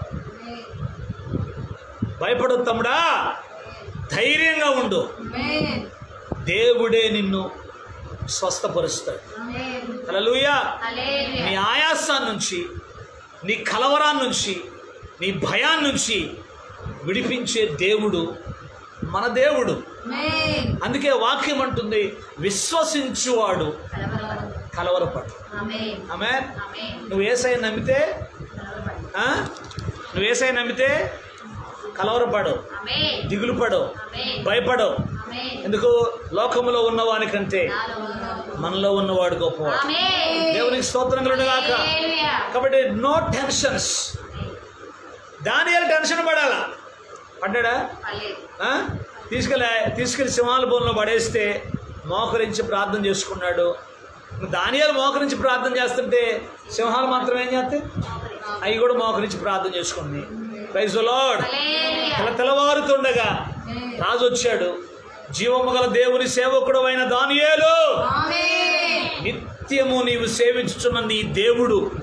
భయపడదు తమ్ముడా ధైర్యంగా ఉండు ఆమేన్ దేవుడే నిన్ను స్వస్థపరుస్తాడు ఆమేన్ హల్లెలూయా హల్లెలూయా నీ ఆయాసాన్ని నుంచి నీ కలవరాన్ని నుంచి నీ భయాన్ని నుంచి విడిపించే దేవుడు మన దేవుడు ఆమేన్ అందుకే వాక్యం అంటుంది విశ్వసించువాడు కలవరం కలవరపడు ఆమేన్ ఆమె ఆమేన్ నువ్వు ఏసై నమ్మితే కలవరం ఆ? నువ్వు ఏసై నమ్మితే కలవరపడు ఆమేన్ దిగులు పడు ఆమేన్ భయపడు ఆమేన్ ఎందుకు లోకములో ఉన్నవానికంటే నాలో ఉన్నావు. మనలో ఉన్నవాడు గొప్పవాడు ఆమేన్ దేవునికి స్తోత్రం కలుగుగాక హల్లెలూయా కాబట్టి నో టెన్షన్స్ దానియాలు టెన్షన్ పడాలా పడ్డాడా పర్లేదు ఆ? తీసుకెళ్ళి తీసుకెళ్ళి సింహాల బోన్లో పడేస్తే మోకరించి ప్రార్థన చేసుకున్నాడు దానియాలు మోకరించి ప్రార్థన చేస్తుంటే సింహాలు మాత్రం ఏం చేస్తాయి అవి కూడా మోకరించి ప్రార్థన చేసుకుంది ప్రైజ్ లార్డ్ హల్లెలూయా తెల తెల్లవారుతుండగా రాజు వచ్చాడు జీవము గల దేవుని సేవకుడు అయిన దానియేలు ఆమేన్ నిత్యము నీవు సేవించుచున్న నీ దేవుడు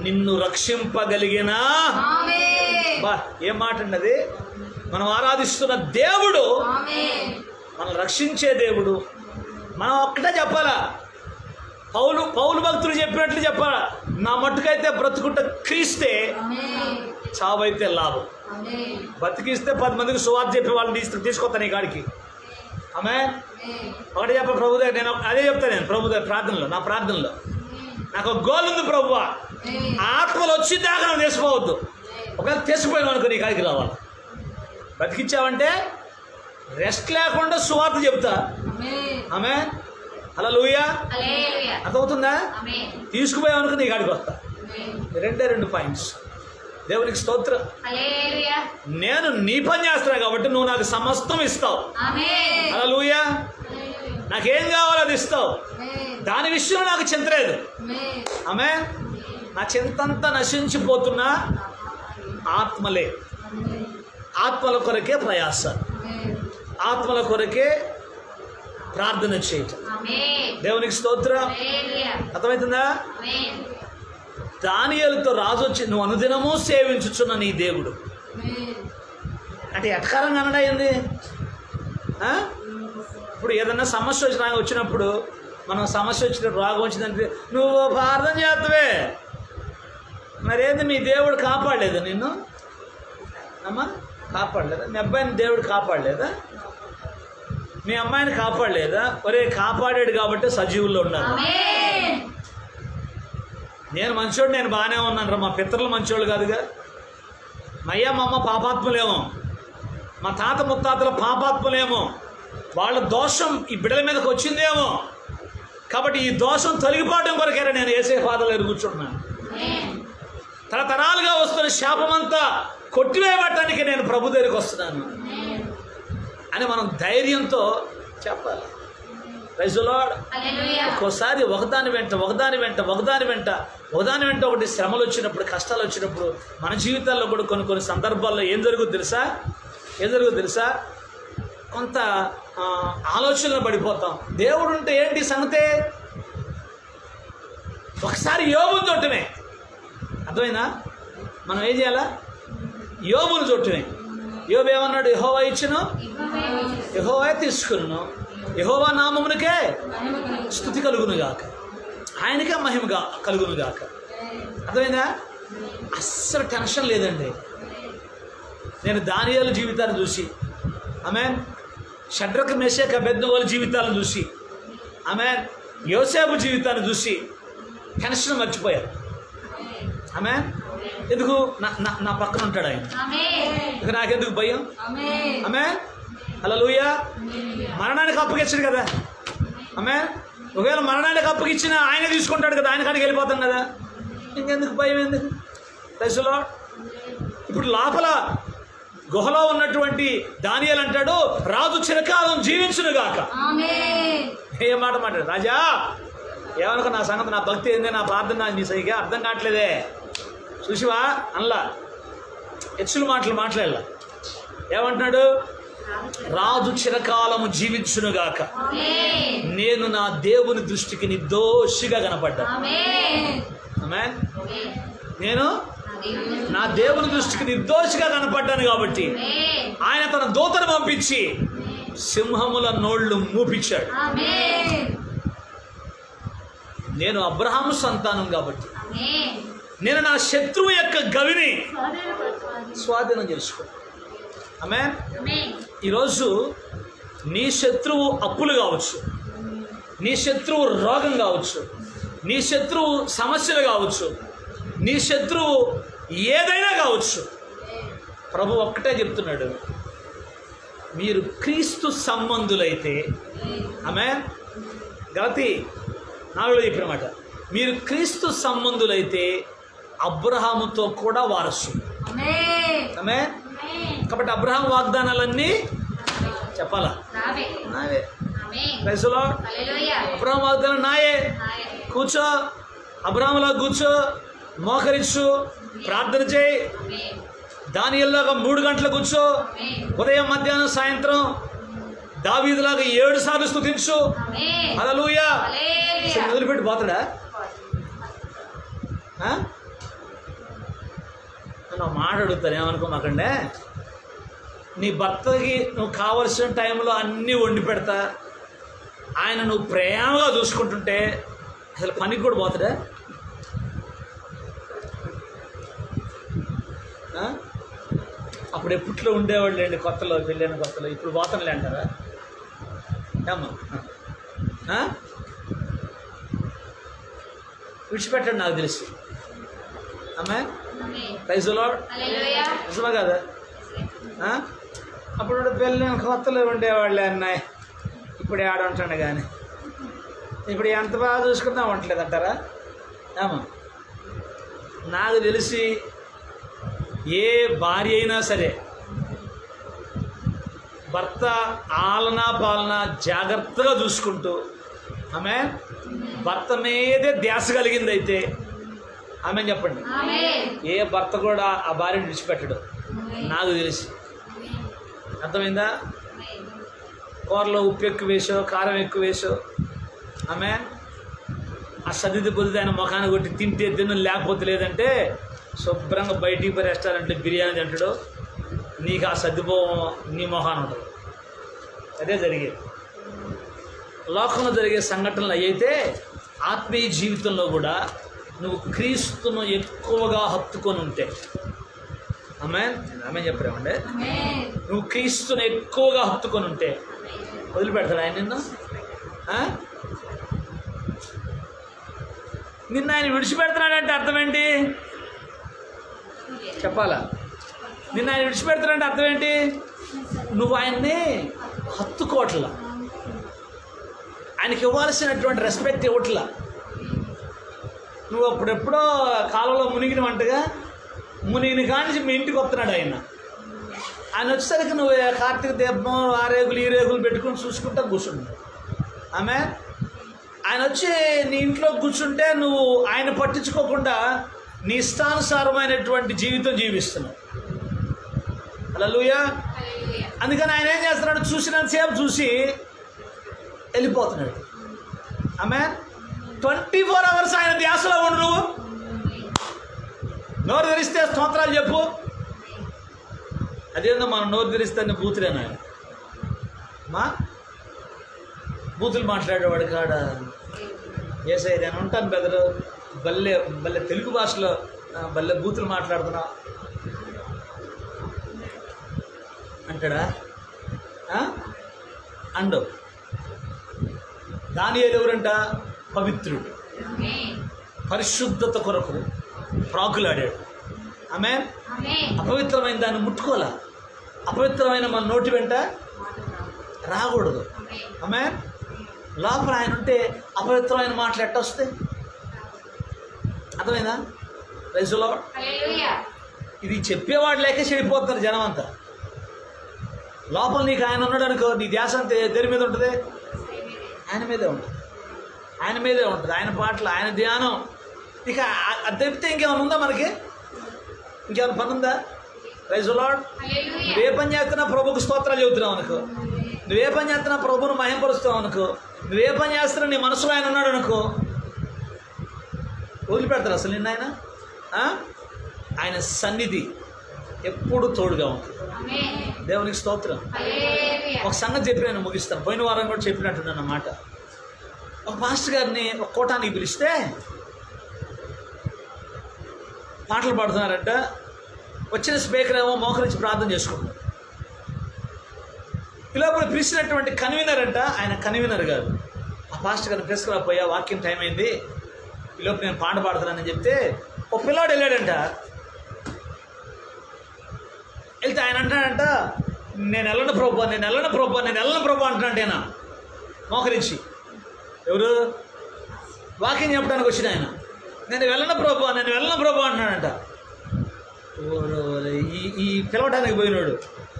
నిన్ను రక్షింపగలిగిన ఆమేన్ బా ఏం మాట అండి అది మనం ఆరాధిస్తున్న దేవుడు ఆమేన్ మనం రక్షించే దేవుడు మనం ఒక్కటే చెప్పాలా పౌలు పౌలు భక్తులు చెప్పినట్లు చెప్పాలా నా మట్టుకైతే బ్రతుకుంట క్రీస్తే ఆమేన్ చావైతే లాభం ఆమేన్ బతికిస్తే పది మందికి సువార్త చెప్పి వాళ్ళని తీసుకు తీసుకొస్తాను ఈ కాడికి ఆమె ఆమేన్ ఒకటి చెప్ప ప్రభు దగ్గర నేను అదే చెప్తాను నేను ప్రభు దగ్గర ప్రార్థనలో నా ప్రార్థనలో నాకు ఒక గోల్ ఉంది ప్రభువా ఆమేన్ ఆత్మలు వచ్చిందాకా నువ్వు తీసుకోవద్దు ఒకవేళ తీసుకుపోయావు అనుకో నీ కాడికి రావాలి బతికిచ్చావంటే రెస్ట్ లేకుండా సువార్త చెప్తా ఆమేన్ ఆమె అలా లూయా హల్లెలూయా అర్థమవుతుందా ఆమేన్ తీసుకుపోయావు అనుకో నీ కాడికి వస్తా ఆమేన్ రెండే రెండు పాయింట్స్ దేవునికి స్తోత్రం హల్లెలూయా నేను నీ పని చేస్తున్నా కాబట్టి నువ్వు నాకు సమస్తం ఇస్తావు ఆమేన్ అలా లూయా హల్లెలూయా నాకేం కావాలో అది ఇస్తావు ఆమేన్ దాని విషయం నాకు చింతలేదు ఆమేన్ ఆమె నా చింతంతా నశించిపోతున్నా ఆత్మలే ఆత్మల కొరకే ప్రయాస ఆమేన్ ఆత్మల కొరకే ప్రార్థన చేయటం ఆమేన్ దేవునికి స్తోత్రం హల్లెలూయా అర్థమవుతుందా ఆమేన్ దానియలతో రాజు వచ్చి నువ్వు అనుదినము సేవించుచున్న నీ దేవుడు ఆమేన్ అంటే ఎటకారంగా అనడైంది ఇప్పుడు ఏదన్నా సమస్య వచ్చినా వచ్చినప్పుడు మనం సమస్య వచ్చినప్పుడు రోగం వచ్చిందంటే నువ్వు ప్రార్థన చేస్తవే మరేంది మీ దేవుడు కాపాడలేదు నిన్ను అమ్మా కాపాడలేదా మీ అబ్బాయిని దేవుడు కాపాడలేదా మీ అమ్మాయిని కాపాడలేదా ఒరే కాపాడాడు కాబట్టి సజీవుల్లో ఉన్నారు ఆమేన్ నేను మంచోడు నేను బాగానే ఉన్నాను రా మా పితరులు మంచోళ్ళు కాదుగా మా అయ్య మా అమ్మ పాపాత్ములేమో మా తాత ముత్తాతల పాపాత్ములేమో వాళ్ళ దోషం ఈ బిడ్డల మీదకి వచ్చిందేమో కాబట్టి ఈ దోషం తొలగిపోవడం కొరకేరా నేను ఏసే పాదలు కూర్చుంటున్నాను ఆమేన్ తరతరాలుగా వస్తున్న శాపమంతా కొట్టివేయబట్టడానికి నేను ప్రభు దగ్గరికి వస్తున్నాను ఆమేన్ అని మనం ధైర్యంతో చెప్పాలి రైజులాడ్ హల్లెలూయా ఒక్కోసారి ఒకదాని వెంట ఒకదాని వెంట ఒకదాని వెంట ఒకదాని వెంట ఒకటి శ్రమలు వచ్చినప్పుడు కష్టాలు వచ్చినప్పుడు మన జీవితాల్లో కూడా కొన్ని కొన్ని సందర్భాల్లో ఏం జరుగుతుంది తెలుసా ఏం జరుగుతుంది తెలుసా కొంత ఆ, ఆలోచనలో పడిపోతాం దేవుడు ఉంటే ఏంటి సంగతే ఒకసారి యోబుని చూడటమే అర్థమైందా మనం ఏం చేయాలా యోబుని చూడటమే యోబు ఏమన్నాడు యహోవా ఇచ్చును యహోవా తీసుకును యహోవా నామమునికే స్థుతి కలుగునుగాక ఆయనకే మహిమగా కలుగునుగాక అర్థమైందా అస్సలు టెన్షన్ లేదండి నేను దానియాల జీవితాన్ని చూసి ఆమె షడ్రక మెషేక బెద్దగోల జీవితాలను చూసి ఆమె యోసేపు జీవితాన్ని చూసి టెన్షన్ మర్చిపోయారు ఆమె ఎందుకు నా నా నా పక్కన ఉంటాడు ఆయన ఆమేన్ ఇక నాకెందుకు భయం ఆమేన్ ఆమె అలా లూయా మరణానికి అప్పగిచ్చాడు కదా ఆమె ఒకవేళ మరణానికి అప్పగిచ్చిన ఆయన తీసుకుంటాడు కదా ఆయన కాడికి వెళ్ళిపోతాం కదా ఇంకెందుకు భయం ఎందుకు దశలో ఇప్పుడు లోపల గుహలో ఉన్నటువంటి దానియాలు అంటాడు రాజు చిరకాలం జీవించునుగాక ఆమేన్ ఏ మాట మాట్లాడు రాజా ఏమనుకో నా సంగతి నా భక్తి ఏంది నా ప్రార్థన నీ సరిగా అర్థం కావట్లేదే చూసివా అనలా హెచ్చులు మాటలు మాట్లాడాల ఏమంటున్నాడు రాజు చిరకాలము జీవించునుగాక ఆమేన్ నేను నా దేవుని దృష్టికి నిర్దోషిగా కనపడ్డా ఆమేన్ ఆమె ఆమేన్ నేను నా దేవుని దృష్టికి నిర్దోషిగా కనపడ్డాను కాబట్టి ఆమేన్ ఆయన తన దూతను పంపించి సింహముల నోళ్లు మూపించాడు ఆమేన్ నేను అబ్రహాము సంతానం కాబట్టి ఆమేన్ నేను నా శత్రువు యొక్క గవిని స్వాధీనపరచుకోవాలి. స్వాధీనం చేసుకో ఆమె ఆమేన్ ఈరోజు నీ శత్రువు అప్పులు కావచ్చు నీ శత్రువు రోగం కావచ్చు నీ శత్రువు సమస్యలు కావచ్చు నీ శత్రువు ఏదైనా కావచ్చు ప్రభు ఒక్కటే చెప్తున్నాడు మీరు క్రీస్తు సంబంధులైతే ఆమె గలతి నాలుగులో చెప్పిన మాట మీరు క్రీస్తు సంబంధులైతే అబ్రహాముతో కూడా వారసు ఆమేన్ ఆమె ఆమేన్ కాబట్టి అబ్రహాం వాగ్దానాలన్నీ చెప్పాలా నావే నావే ఆమేన్ రైసులో హల్లెలూయా అబ్రహాం వాగ్దానం నాయే నాయే కూర్చో అబ్రహాంలో కూర్చో మోకరించు ప్రార్థన చేయి ఆమేన్ దానియల్లాగా మూడు గంటలు కూర్చో ఆమేన్ ఉదయం మధ్యాహ్నం సాయంత్రం దావీదులాగా ఏడు సార్లు స్తుతించు ఆమేన్ హల్లెలూయా హల్లెలూయా వదిలిపెట్టి పోతాడా ఆ? అని ఒక మాట అడుగుతాను ఏమనుకోమాకండే నీ భర్తకి నువ్వు కావలసిన టైంలో అన్నీ వండి పెడతా ఆయన నువ్వు ప్రేమగా చూసుకుంటుంటే అసలు పనికి కూడా పోతాడా ఆ? అప్పుడు ఎప్పట్లో ఉండేవాళ్ళు అండి కొత్తలో పెళ్ళైన కొత్తలో ఇప్పుడు పోతానులే అంటారా ఏమ్మా ఆ? విడిచిపెట్టండి నాకు తెలిసి అమ్మాయి ఆమేన్ ప్రైజులో హల్లెలూయా నిజమా కదా ఆ? అప్పుడు పెళ్ళి కొత్తలో ఉండేవాళ్ళే అన్నాయి ఇప్పుడు ఆడ ఉంటాడు కానీ ఇప్పుడు ఎంత బాగా చూసుకున్నా ఉండలేదు అంటారా ఏమో నాకు తెలిసి ఏ భార్య అయినా సరే భర్త ఆలన పాలన జాగ్రత్తగా చూసుకుంటూ ఆమె భర్త మీదే ధ్యాస కలిగింది అయితే ఆమె చెప్పండి ఆమేన్ ఏ భర్త కూడా ఆ భార్యను విడిచిపెట్టడు నాకు తెలిసి అర్థమైందా ఆమేన్ కూరలో ఉప్పు ఎక్కువ వేసో కారం ఎక్కువ వేసో ఆమె ఆ సదిది పొద్దుది ఆయన ముఖాన్ని కొట్టి తింటే తిన్ను లేకపోతే లేదంటే శుభ్రంగా బయటికి పోయి రెస్టారెంట్లో బిర్యానీ తింటాడు నీకు ఆ సర్దిపోవం నీ మొహాన్ని ఉంటుంది అదే జరిగేది లోకంలో జరిగే సంఘటనలు అయితే ఆత్మీయ జీవితంలో కూడా నువ్వు క్రీస్తును ఎక్కువగా హత్తుకొని ఉంటే ఆమె ఆమె చెప్పామంటే ఆమేన్ నువ్వు క్రీస్తుని ఎక్కువగా హత్తుకొని ఉంటే వదిలిపెడతాడు ఆయన నిన్ను ఆ? నిన్ను ఆయన విడిచిపెడుతున్నాడంటే అర్థం ఏంటి చెప్పాలా నిన్ను ఆయన విడిచిపెడుతున్నాడంటే అర్థం ఏంటి నువ్వు ఆయన్ని హత్తుకోవట్లా ఆయనకి ఇవ్వాల్సినటువంటి రెస్పెక్ట్ ఇవ్వట్లా నువ్వు అప్పుడెప్పుడో కాలంలో మునిగిన వంటగా మునిగిన కానించి మీ ఇంటికి వస్తున్నాడు ఆయన ఆయన వచ్చేసరికి నువ్వు కార్తీక దీపం ఆ రేగులు ఈ రేగులు పెట్టుకుని చూసుకుంటా కూర్చుంటావు ఆమె ఆయన వచ్చి నీ ఇంట్లో కూర్చుంటే నువ్వు ఆయన పట్టించుకోకుండా నీ ఇష్టానుసారమైనటువంటి జీవితం జీవిస్తున్నావు అలా హల్లెలూయా అందుకని ఆయన ఏం చేస్తున్నాడు చూసినంతసేపు చూసి వెళ్ళిపోతున్నాడు ఆమె ట్వంటీ ఫోర్ అవర్స్ ఆయన ధ్యాసలో ఉండు నువ్వు నోరు తెరిస్తే స్తోత్రాలు చెప్పు అదేందో మనం నోరు తెరిస్తే అన్ని బూతులేనా మా బూతులు మాట్లాడేవాడు కాడ ఏసై నేను ఉంటాను బెదరు బల్లె బల్లె తెలుగు భాషలో ఆ, బల్లె బూతులు మాట్లాడుతున్నా అంటాడా ఆ? అండు దాని ఎవరంట పవిత్రుడు ఆమేన్ పరిశుద్ధత కొరకు ప్రాకులాడాడు ఆమె ఆమేన్ అపవిత్రమైన దాన్ని ముట్టుకోలే అపవిత్రమైన మన నోటి వెంట రాకూడదు ఆమేన్ ఆమె లోపల ఆయన ఉంటే అపవిత్రమైన మాటలు ఎట్ట వస్తాయి అర్థమైందా రైసులో హల్లెలూయా ఇది చెప్పేవాడు లేక చెడిపోతున్నారు జనం అంతా లోపల నీకు ఆయన ఉన్నాడు అనుకో నీ ధ్యాస అంతా దేని మీద ఉంటుంది ఆయన మీదే ఉంటుంది ఆయన మీదే ఉంటుంది ఆయన పాటలు ఆయన ధ్యానం ఇక ఆ- అది తప్పితే ఇంకేమైనా ఉందా మనకి ఇంకేమైనా పని ఉందా రైజులాడ్ హల్లెలూయా నువ్వే పని చేస్తున్నా ప్రభుకు స్తోత్రాలు చెబుతున్నావు అనుకో నువ్వే పని చేస్తున్నా ప్రభును మహింపరుస్తావు అనుకో నువ్వే పని చేస్తున్నా నీ మనసులో ఆయన ఉన్నాడు అనుకో వదిలిపెడతారు అసలు నిన్న ఆయన ఆ? ఆయన సన్నిధి ఎప్పుడు తోడుగా ఉంటుంది ఆమేన్ దేవునికి స్తోత్రం హల్లెలూయా ఒక సంగతి చెప్పి నేను ముగిస్తాను పోయిన వారం కూడా చెప్పినట్టున్నాను అన్నమాట ఒక మాస్టర్ గారిని ఒక కోటానికి పిలిస్తే పాటలు పాడుతున్నారంట వచ్చిన స్పీకర్ ఏమో మోకరించి ప్రార్థన చేసుకుంటున్నారు పిలోపల పిలిచినటువంటి కన్వీనర్ అంట ఆయన కన్వీనర్ గారు ఆ పాస్టర్ గారిని పిలుచుకురాపోయా వాక్యం టైం అయింది పిలోపు నేను పాట పాడుతున్నానని చెప్తే ఒక పిల్లాడు వెళ్ళాడంట వెళ్తే ఆయన అంటాడంట నేను వెళ్ళను ప్రభు నేను వెళ్ళను ప్రభు నేను వెళ్ళను ప్రభు అంటున్నాడు ఆయన మోకరించి ఎవరు వాకింగ్ చెప్పడానికి వచ్చిన ఆయన నేను వెళ్ళను ప్రభు నేను వెళ్ళను ప్రభు అంటున్నాడంట ఓరే ఓరే, ఈ ఈ పిలవడానికి పోయినాడు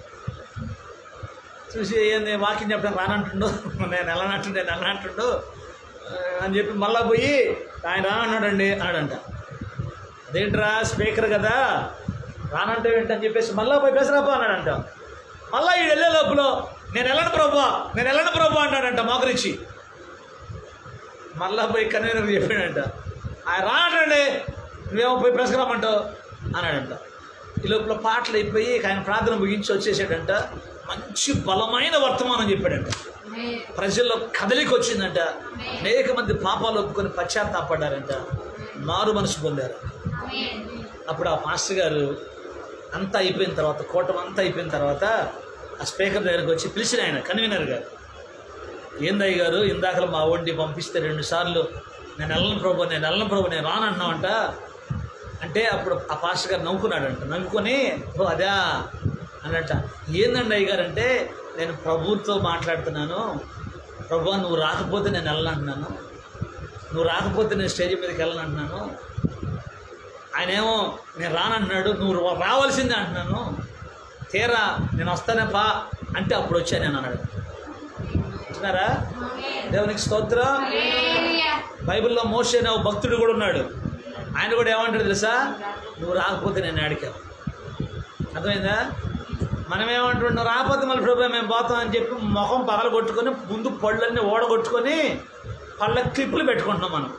చూసి ఏంది వాకింగ్ చెప్పడానికి రానంటుండు నేను వెళ్ళనంటుండు నేను వెళ్ళనంటుండు ఆ, అని చెప్పి మళ్ళా పోయి ఆయన రానన్నాడండి అన్నాడంట అదేంట్రా స్పీకర్ కదా రానంటే ఏంటని చెప్పేసి మళ్ళా పోయి పెసరాపో అన్నాడంట మళ్ళా ఈ వెళ్ళే లోపల నేను వెళ్ళను ప్రభు నేను వెళ్ళను ప్రభు అన్నాడంట మోకరించి మళ్ళా పోయి కన్వీనర్ చెప్పాడంట ఆయన రానండి నువ్వేమో పోయి పెసరామంటావు అన్నాడంట ఈ లోపల పాటలు అయిపోయి ఇక ఆయన ప్రార్థన ముగించి వచ్చేసాడంట మంచి బలమైన వర్తమానం చెప్పాడంట ఆమేన్ ప్రజల్లో కదలికి వచ్చిందంట అనేక మంది పాపాలు ఒప్పుకొని పశ్చాత్తాపడ్డారంట మారు మనసు పొందారు ఆమేన్ అప్పుడు ఆ మాస్టర్ గారు అంతా అయిపోయిన తర్వాత కూటం అంతా అయిపోయిన తర్వాత ఆ స్పీకర్ దగ్గరకు వచ్చి పిలిచిన ఆయన కన్వీనర్ గారు ఏందయ్య గారు ఇందాక మా వండి పంపిస్తే రెండు సార్లు నేను వెళ్ళను ప్రభు నేను వెళ్ళను ప్రభు నేను రానంటున్నావంట అంటే అప్పుడు ఆ పాస్టర్ గారు నవ్వుకున్నాడంట నవ్వుకొని ఓ అదా అన్నట్ట ఏందండి అయ్య గారు అంటే నేను ప్రభుతో మాట్లాడుతున్నాను ప్రభు నువ్వు రాకపోతే నేను వెళ్ళనంటున్నాను నువ్వు రాకపోతే నేను స్టేజ్ మీదకి వెళ్ళనంటున్నాను ఆయన ఏమో నేను రానంటున్నాడు నువ్వు రా- రావాల్సిందే అంటున్నాను తీరా నేను వస్తానే పా అంటే అప్పుడు వచ్చాను నేను అన్నాడు అంటున్నారా ఆమేన్ దేవునికి స్తోత్రం హల్లెలూయా బైబిల్లో మోషే అనే ఒక భక్తుడు కూడా ఉన్నాడు ఆయన కూడా ఏమంటాడు తెలుసా నువ్వు రాకపోతే నేను అడిగావు అర్థమైందా మనం ఏమంటున్నాం నువ్వు రాకపోతే మళ్ళీ ప్రభు మేము పోతాం అని చెప్పి మొహం పగల కొట్టుకొని ముందు పళ్ళన్నీ ఓడగొట్టుకొని పళ్ళ క్లిప్పులు పెట్టుకుంటున్నాం మనం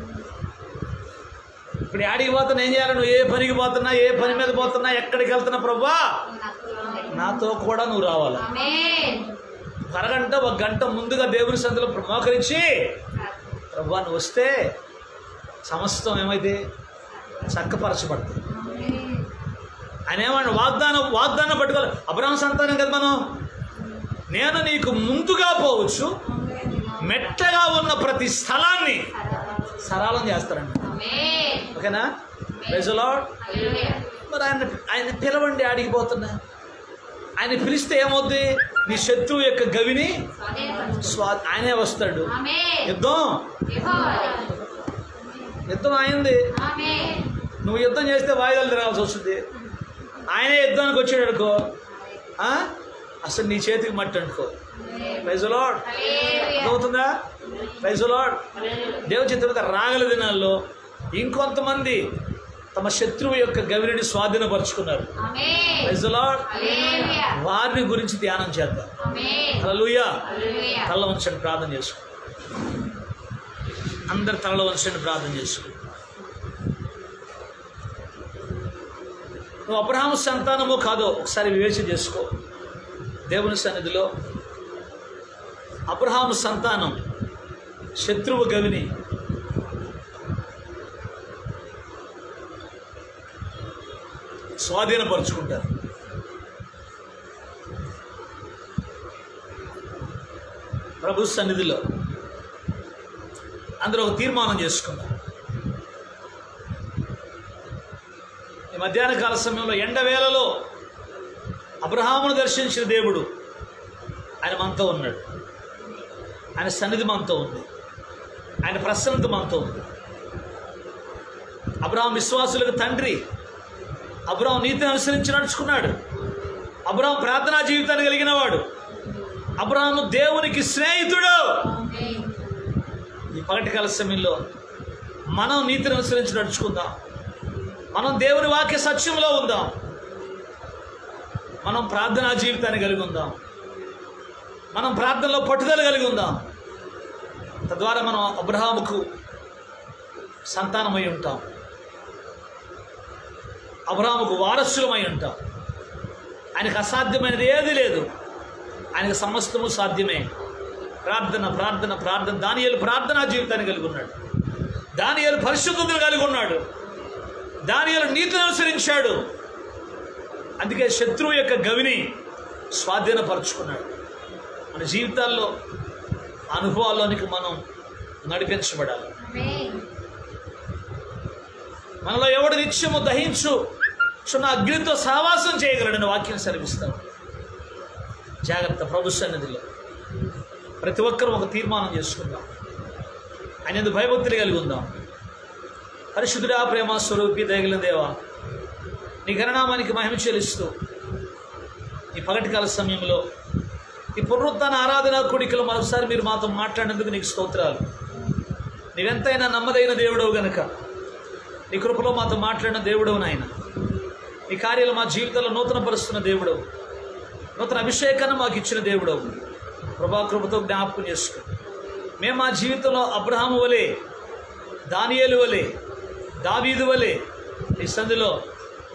ఇప్పుడు ఆడికి పోతున్నా ఏం చేయాలి నువ్వు ఏ పనికి పోతున్నా ఏ పని మీద పోతున్నా ఎక్కడికి వెళ్తున్నా ప్రభా నాతో కూడా నువ్వు రావాలి ఆమేన్ ఒక అరగంట ఒక గంట ముందుగా దేవుని సందులో మోకరించి ప్రభా నువ్వు వస్తే సమస్తం ఏమైతే చక్కపరచబడుతుంది ఆమేన్ ఆయన ఏమన్నా వాగ్దానం వాగ్దానం పట్టుకోవాలి అబ్రహం సంతానం కదా మనం నేను నీకు ముందుగా పోవచ్చు మెట్టగా ఉన్న ప్రతి స్థలాన్ని సరళం చేస్తారండి ఆమేన్ ఓకేనా ప్రజలాడ్ హల్లెలూయా మరి ఆయన ఆయన పిలవండి ఆడిగిపోతున్నా ఆయన పిలిస్తే ఏమవుద్ది నీ శత్రువు యొక్క గవిని స్వాధీనపరచు స్వా ఆయనే వస్తాడు ఆమేన్ యుద్ధం యెహోవా యుద్ధం అయింది ఆమేన్ నువ్వు యుద్ధం చేస్తే వాయిదాలు తిరగాల్సి వస్తుంది ఆయనే యుద్ధానికి వచ్చాడు అనుకో ఆ? అసలు నీ చేతికి మట్టి అనుకో ప్రైజులాడ్ హల్లెలూయా అర్థమవుతుందా ప్రైజులాడ్ దేవ చిత్ర రాగల దినాల్లో ఇంకొంతమంది తమ శత్రువు యొక్క గవిని స్వాధీనపరుచుకున్నారు ఆమేన్ ప్రైజులాడ్ హల్లెలూయా వారిని గురించి ధ్యానం చేద్దాం ఆమేన్ హల్లెలూయా హల్లెలూయా తల వంచండి ప్రార్థన చేసుకో అందరు తలలో వంచండి ప్రార్థన చేసుకో నువ్వు అబ్రహాము సంతానము కాదో ఒకసారి వివేచన చేసుకో దేవుని సన్నిధిలో అబ్రహాము సంతానం శత్రువు గవిని స్వాధీనపరుచుకుంటారు ప్రభు సన్నిధిలో అందరూ ఒక తీర్మానం చేసుకున్నారు ఈ మధ్యాహ్న కాల సమయంలో ఎండవేళలో అబ్రహామును దర్శించిన దేవుడు ఆయన మనతో ఉన్నాడు ఆయన సన్నిధి మనతో ఉంది ఆయన ప్రసన్నత మనతో ఉంది అబ్రహాం విశ్వాసులకు తండ్రి అబ్రహాం నీతిని అనుసరించి నడుచుకున్నాడు అబ్రహాం ప్రార్థనా జీవితాన్ని కలిగిన వాడు అబ్రహాము దేవునికి స్నేహితుడు ఆమేన్ ఈ పగటి కాల సమయంలో మనం నీతిని అనుసరించి నడుచుకుందాం మనం దేవుని వాక్య సత్యంలో ఉందాం మనం ప్రార్థనా జీవితాన్ని కలిగి ఉందాం మనం ప్రార్థనలో పట్టుదల కలిగి ఉందాం తద్వారా మనం అబ్రహాముకు సంతానమై ఉంటాం అబ్రహాముకు వారసులమై ఉంటాం ఆయనకు అసాధ్యమైనది ఏది లేదు ఆయనకు సమస్తము సాధ్యమే ప్రార్థన ప్రార్థన ప్రార్థన దానియేలు ప్రార్థనా జీవితాన్ని కలిగి ఉన్నాడు దానియేలు పరిశుద్ధతను కలిగి ఉన్నాడు దానియేలు నీతిని అనుసరించాడు అందుకే శత్రువు యొక్క గవిని స్వాధీనపరుచుకున్నాడు మన జీవితాల్లో అనుభవాల్లోనికి మనం నడిపించబడాలి ఆమేన్ మనలో ఎవడు నిత్యము దహించు చున్న అగ్నితో సహవాసం చేయగలడని వాక్యం సెలవిస్తాం జాగ్రత్త ప్రభు సన్నిధిలో ప్రతి ఒక్కరూ ఒక తీర్మానం చేసుకుందాం ఆయన ఎందుకు భయభక్తులు కలిగి ఉందాం పరిశుద్ధుడా ప్రేమ స్వరూపి దయగలిన దేవా నీ గణనామానికి మహిమ చెల్లిస్తూ ఈ పగటి కాల సమయంలో ఈ పునరుత్న ఆరాధన కూడికలు మరొకసారి మీరు మాతో మాట్లాడినందుకు నీకు స్తోత్రాలు నీవెంతైనా నమ్మదైన దేవుడవు గనుక నీ కృపలో మాతో మాట్లాడిన దేవుడవు నాయన నీ కార్యాలు మా జీవితంలో నూతన పరుస్తున్న దేవుడవు నూతన అభిషేకాన్ని మాకు ఇచ్చిన దేవుడవు ప్రభా కృపతో జ్ఞాపకం చేసుకో మేము మా జీవితంలో అబ్రహాము వలె దానియేలు వలె దావీదు వలె నీ సంధిలో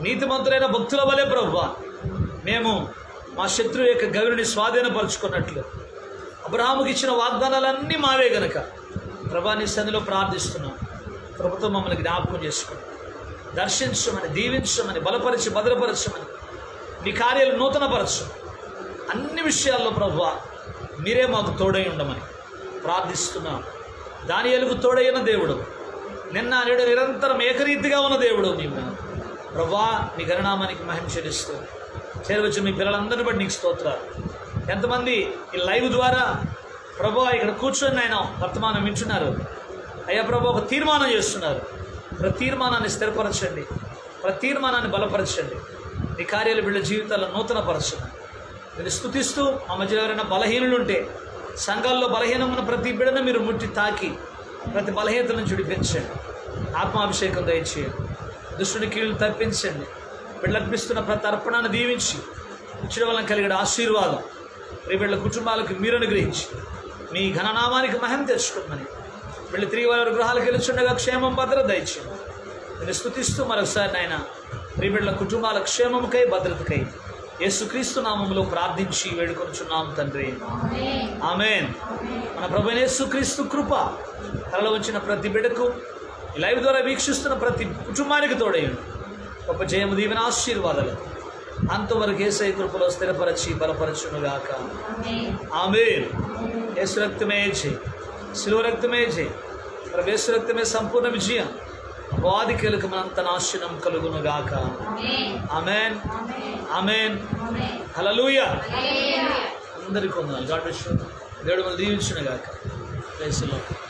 నీతిమంతులైన భక్తుల వలె ప్రభువా మేము మా శత్రువు యొక్క గవిని స్వాధీనపరుచుకున్నట్లు అబ్రహాముకి ఇచ్చిన వాగ్దానాలన్నీ మావే గనక ప్రభా నీ సన్నిలో ప్రార్థిస్తున్నాం ప్రభుత్వం మమ్మల్ని జ్ఞాపకం చేసుకోండి దర్శించమని దీవించమని బలపరిచి భద్రపరచమని నీ కార్యాలు నూతనపరచు అన్ని విషయాల్లో ప్రభువా మీరే మాకు తోడై ఉండమని ప్రార్థిస్తున్నాం దాని ఎలుగు తోడైన దేవుడు నిన్న నేడు నిరంతరం ఏకరీతిగా ఉన్న దేవుడు నీవు ప్రభా నీ గణనామానికి మహిమ చెల్లిస్తూ చేరవచ్చు మీ పిల్లలందరినీ బట్టి నీకు స్తోత్రాలు ఎంతమంది ఈ లైవ్ ద్వారా ప్రభా ఇక్కడ కూర్చొని ఆయన వర్తమానం వింటున్నారు అయ్యా ప్రభా ఒక తీర్మానం చేస్తున్నారు ప్రతి తీర్మానాన్ని స్థిరపరచండి ప్రతి తీర్మానాన్ని బలపరచండి నీ కార్యాలు వీళ్ళ జీవితాల్లో నూతనపరచండి నేను స్థుతిస్తూ మా మధ్యలో ఎవరైనా బలహీనులు ఉంటే సంఘాల్లో బలహీనమైన ప్రతి బిడను మీరు ముట్టి తాకి ప్రతి బలహీనత నుంచి విడిపించండి ఆత్మాభిషేకం దయచేయండి దుష్టుని కీళ్ళు తప్పించండి వీళ్ళర్పిస్తున్న ప్రతి అర్పణాన్ని దీవించి ఇచ్చడం వలన కలిగిన ఆశీర్వాదం రేపు వీళ్ళ కుటుంబాలకు మీరు అనుగ్రహించి మీ ఘననామానికి మహిమ తెచ్చుకోమని వీళ్ళు తిరిగి వారి గృహాలకు వెళ్ళుచుండగా క్షేమం భద్రత దయచేయండి నేను స్థుతిస్తూ మరొకసారి నాయన ప్రియబిడ్ల కుటుంబాల క్షేమముకై భద్రతకై యేసుక్రీస్తు నామములో ప్రార్థించి వేడుకొనుచున్నాం తండ్రి ఆమెన్ మన ప్రభు యేసుక్రీస్తు కృప తలలో వచ్చిన ప్రతి బిడకు ఈ లైవ్ ద్వారా వీక్షిస్తున్న ప్రతి కుటుంబానికి తోడయండి గొప్ప జయము దీవెన ఆశీర్వాదాలు అంతవరకు ఏసై కృపలో స్థిరపరచి బలపరచునుగాక ఆమె యేసు రక్తమే జై శిలువ రక్తమే జై ప్రభు యేసు రక్తమే సంపూర్ణ విజయం వాది కీలకమంత నాశనం కలుగునుగాక ఆమెన్ ఆమెన్ హలలుయ అందరికీ వందనాలు గాడ్ విష్ దేవుడు మనం దీవించునుగాక ప్రైస్ లార్డ్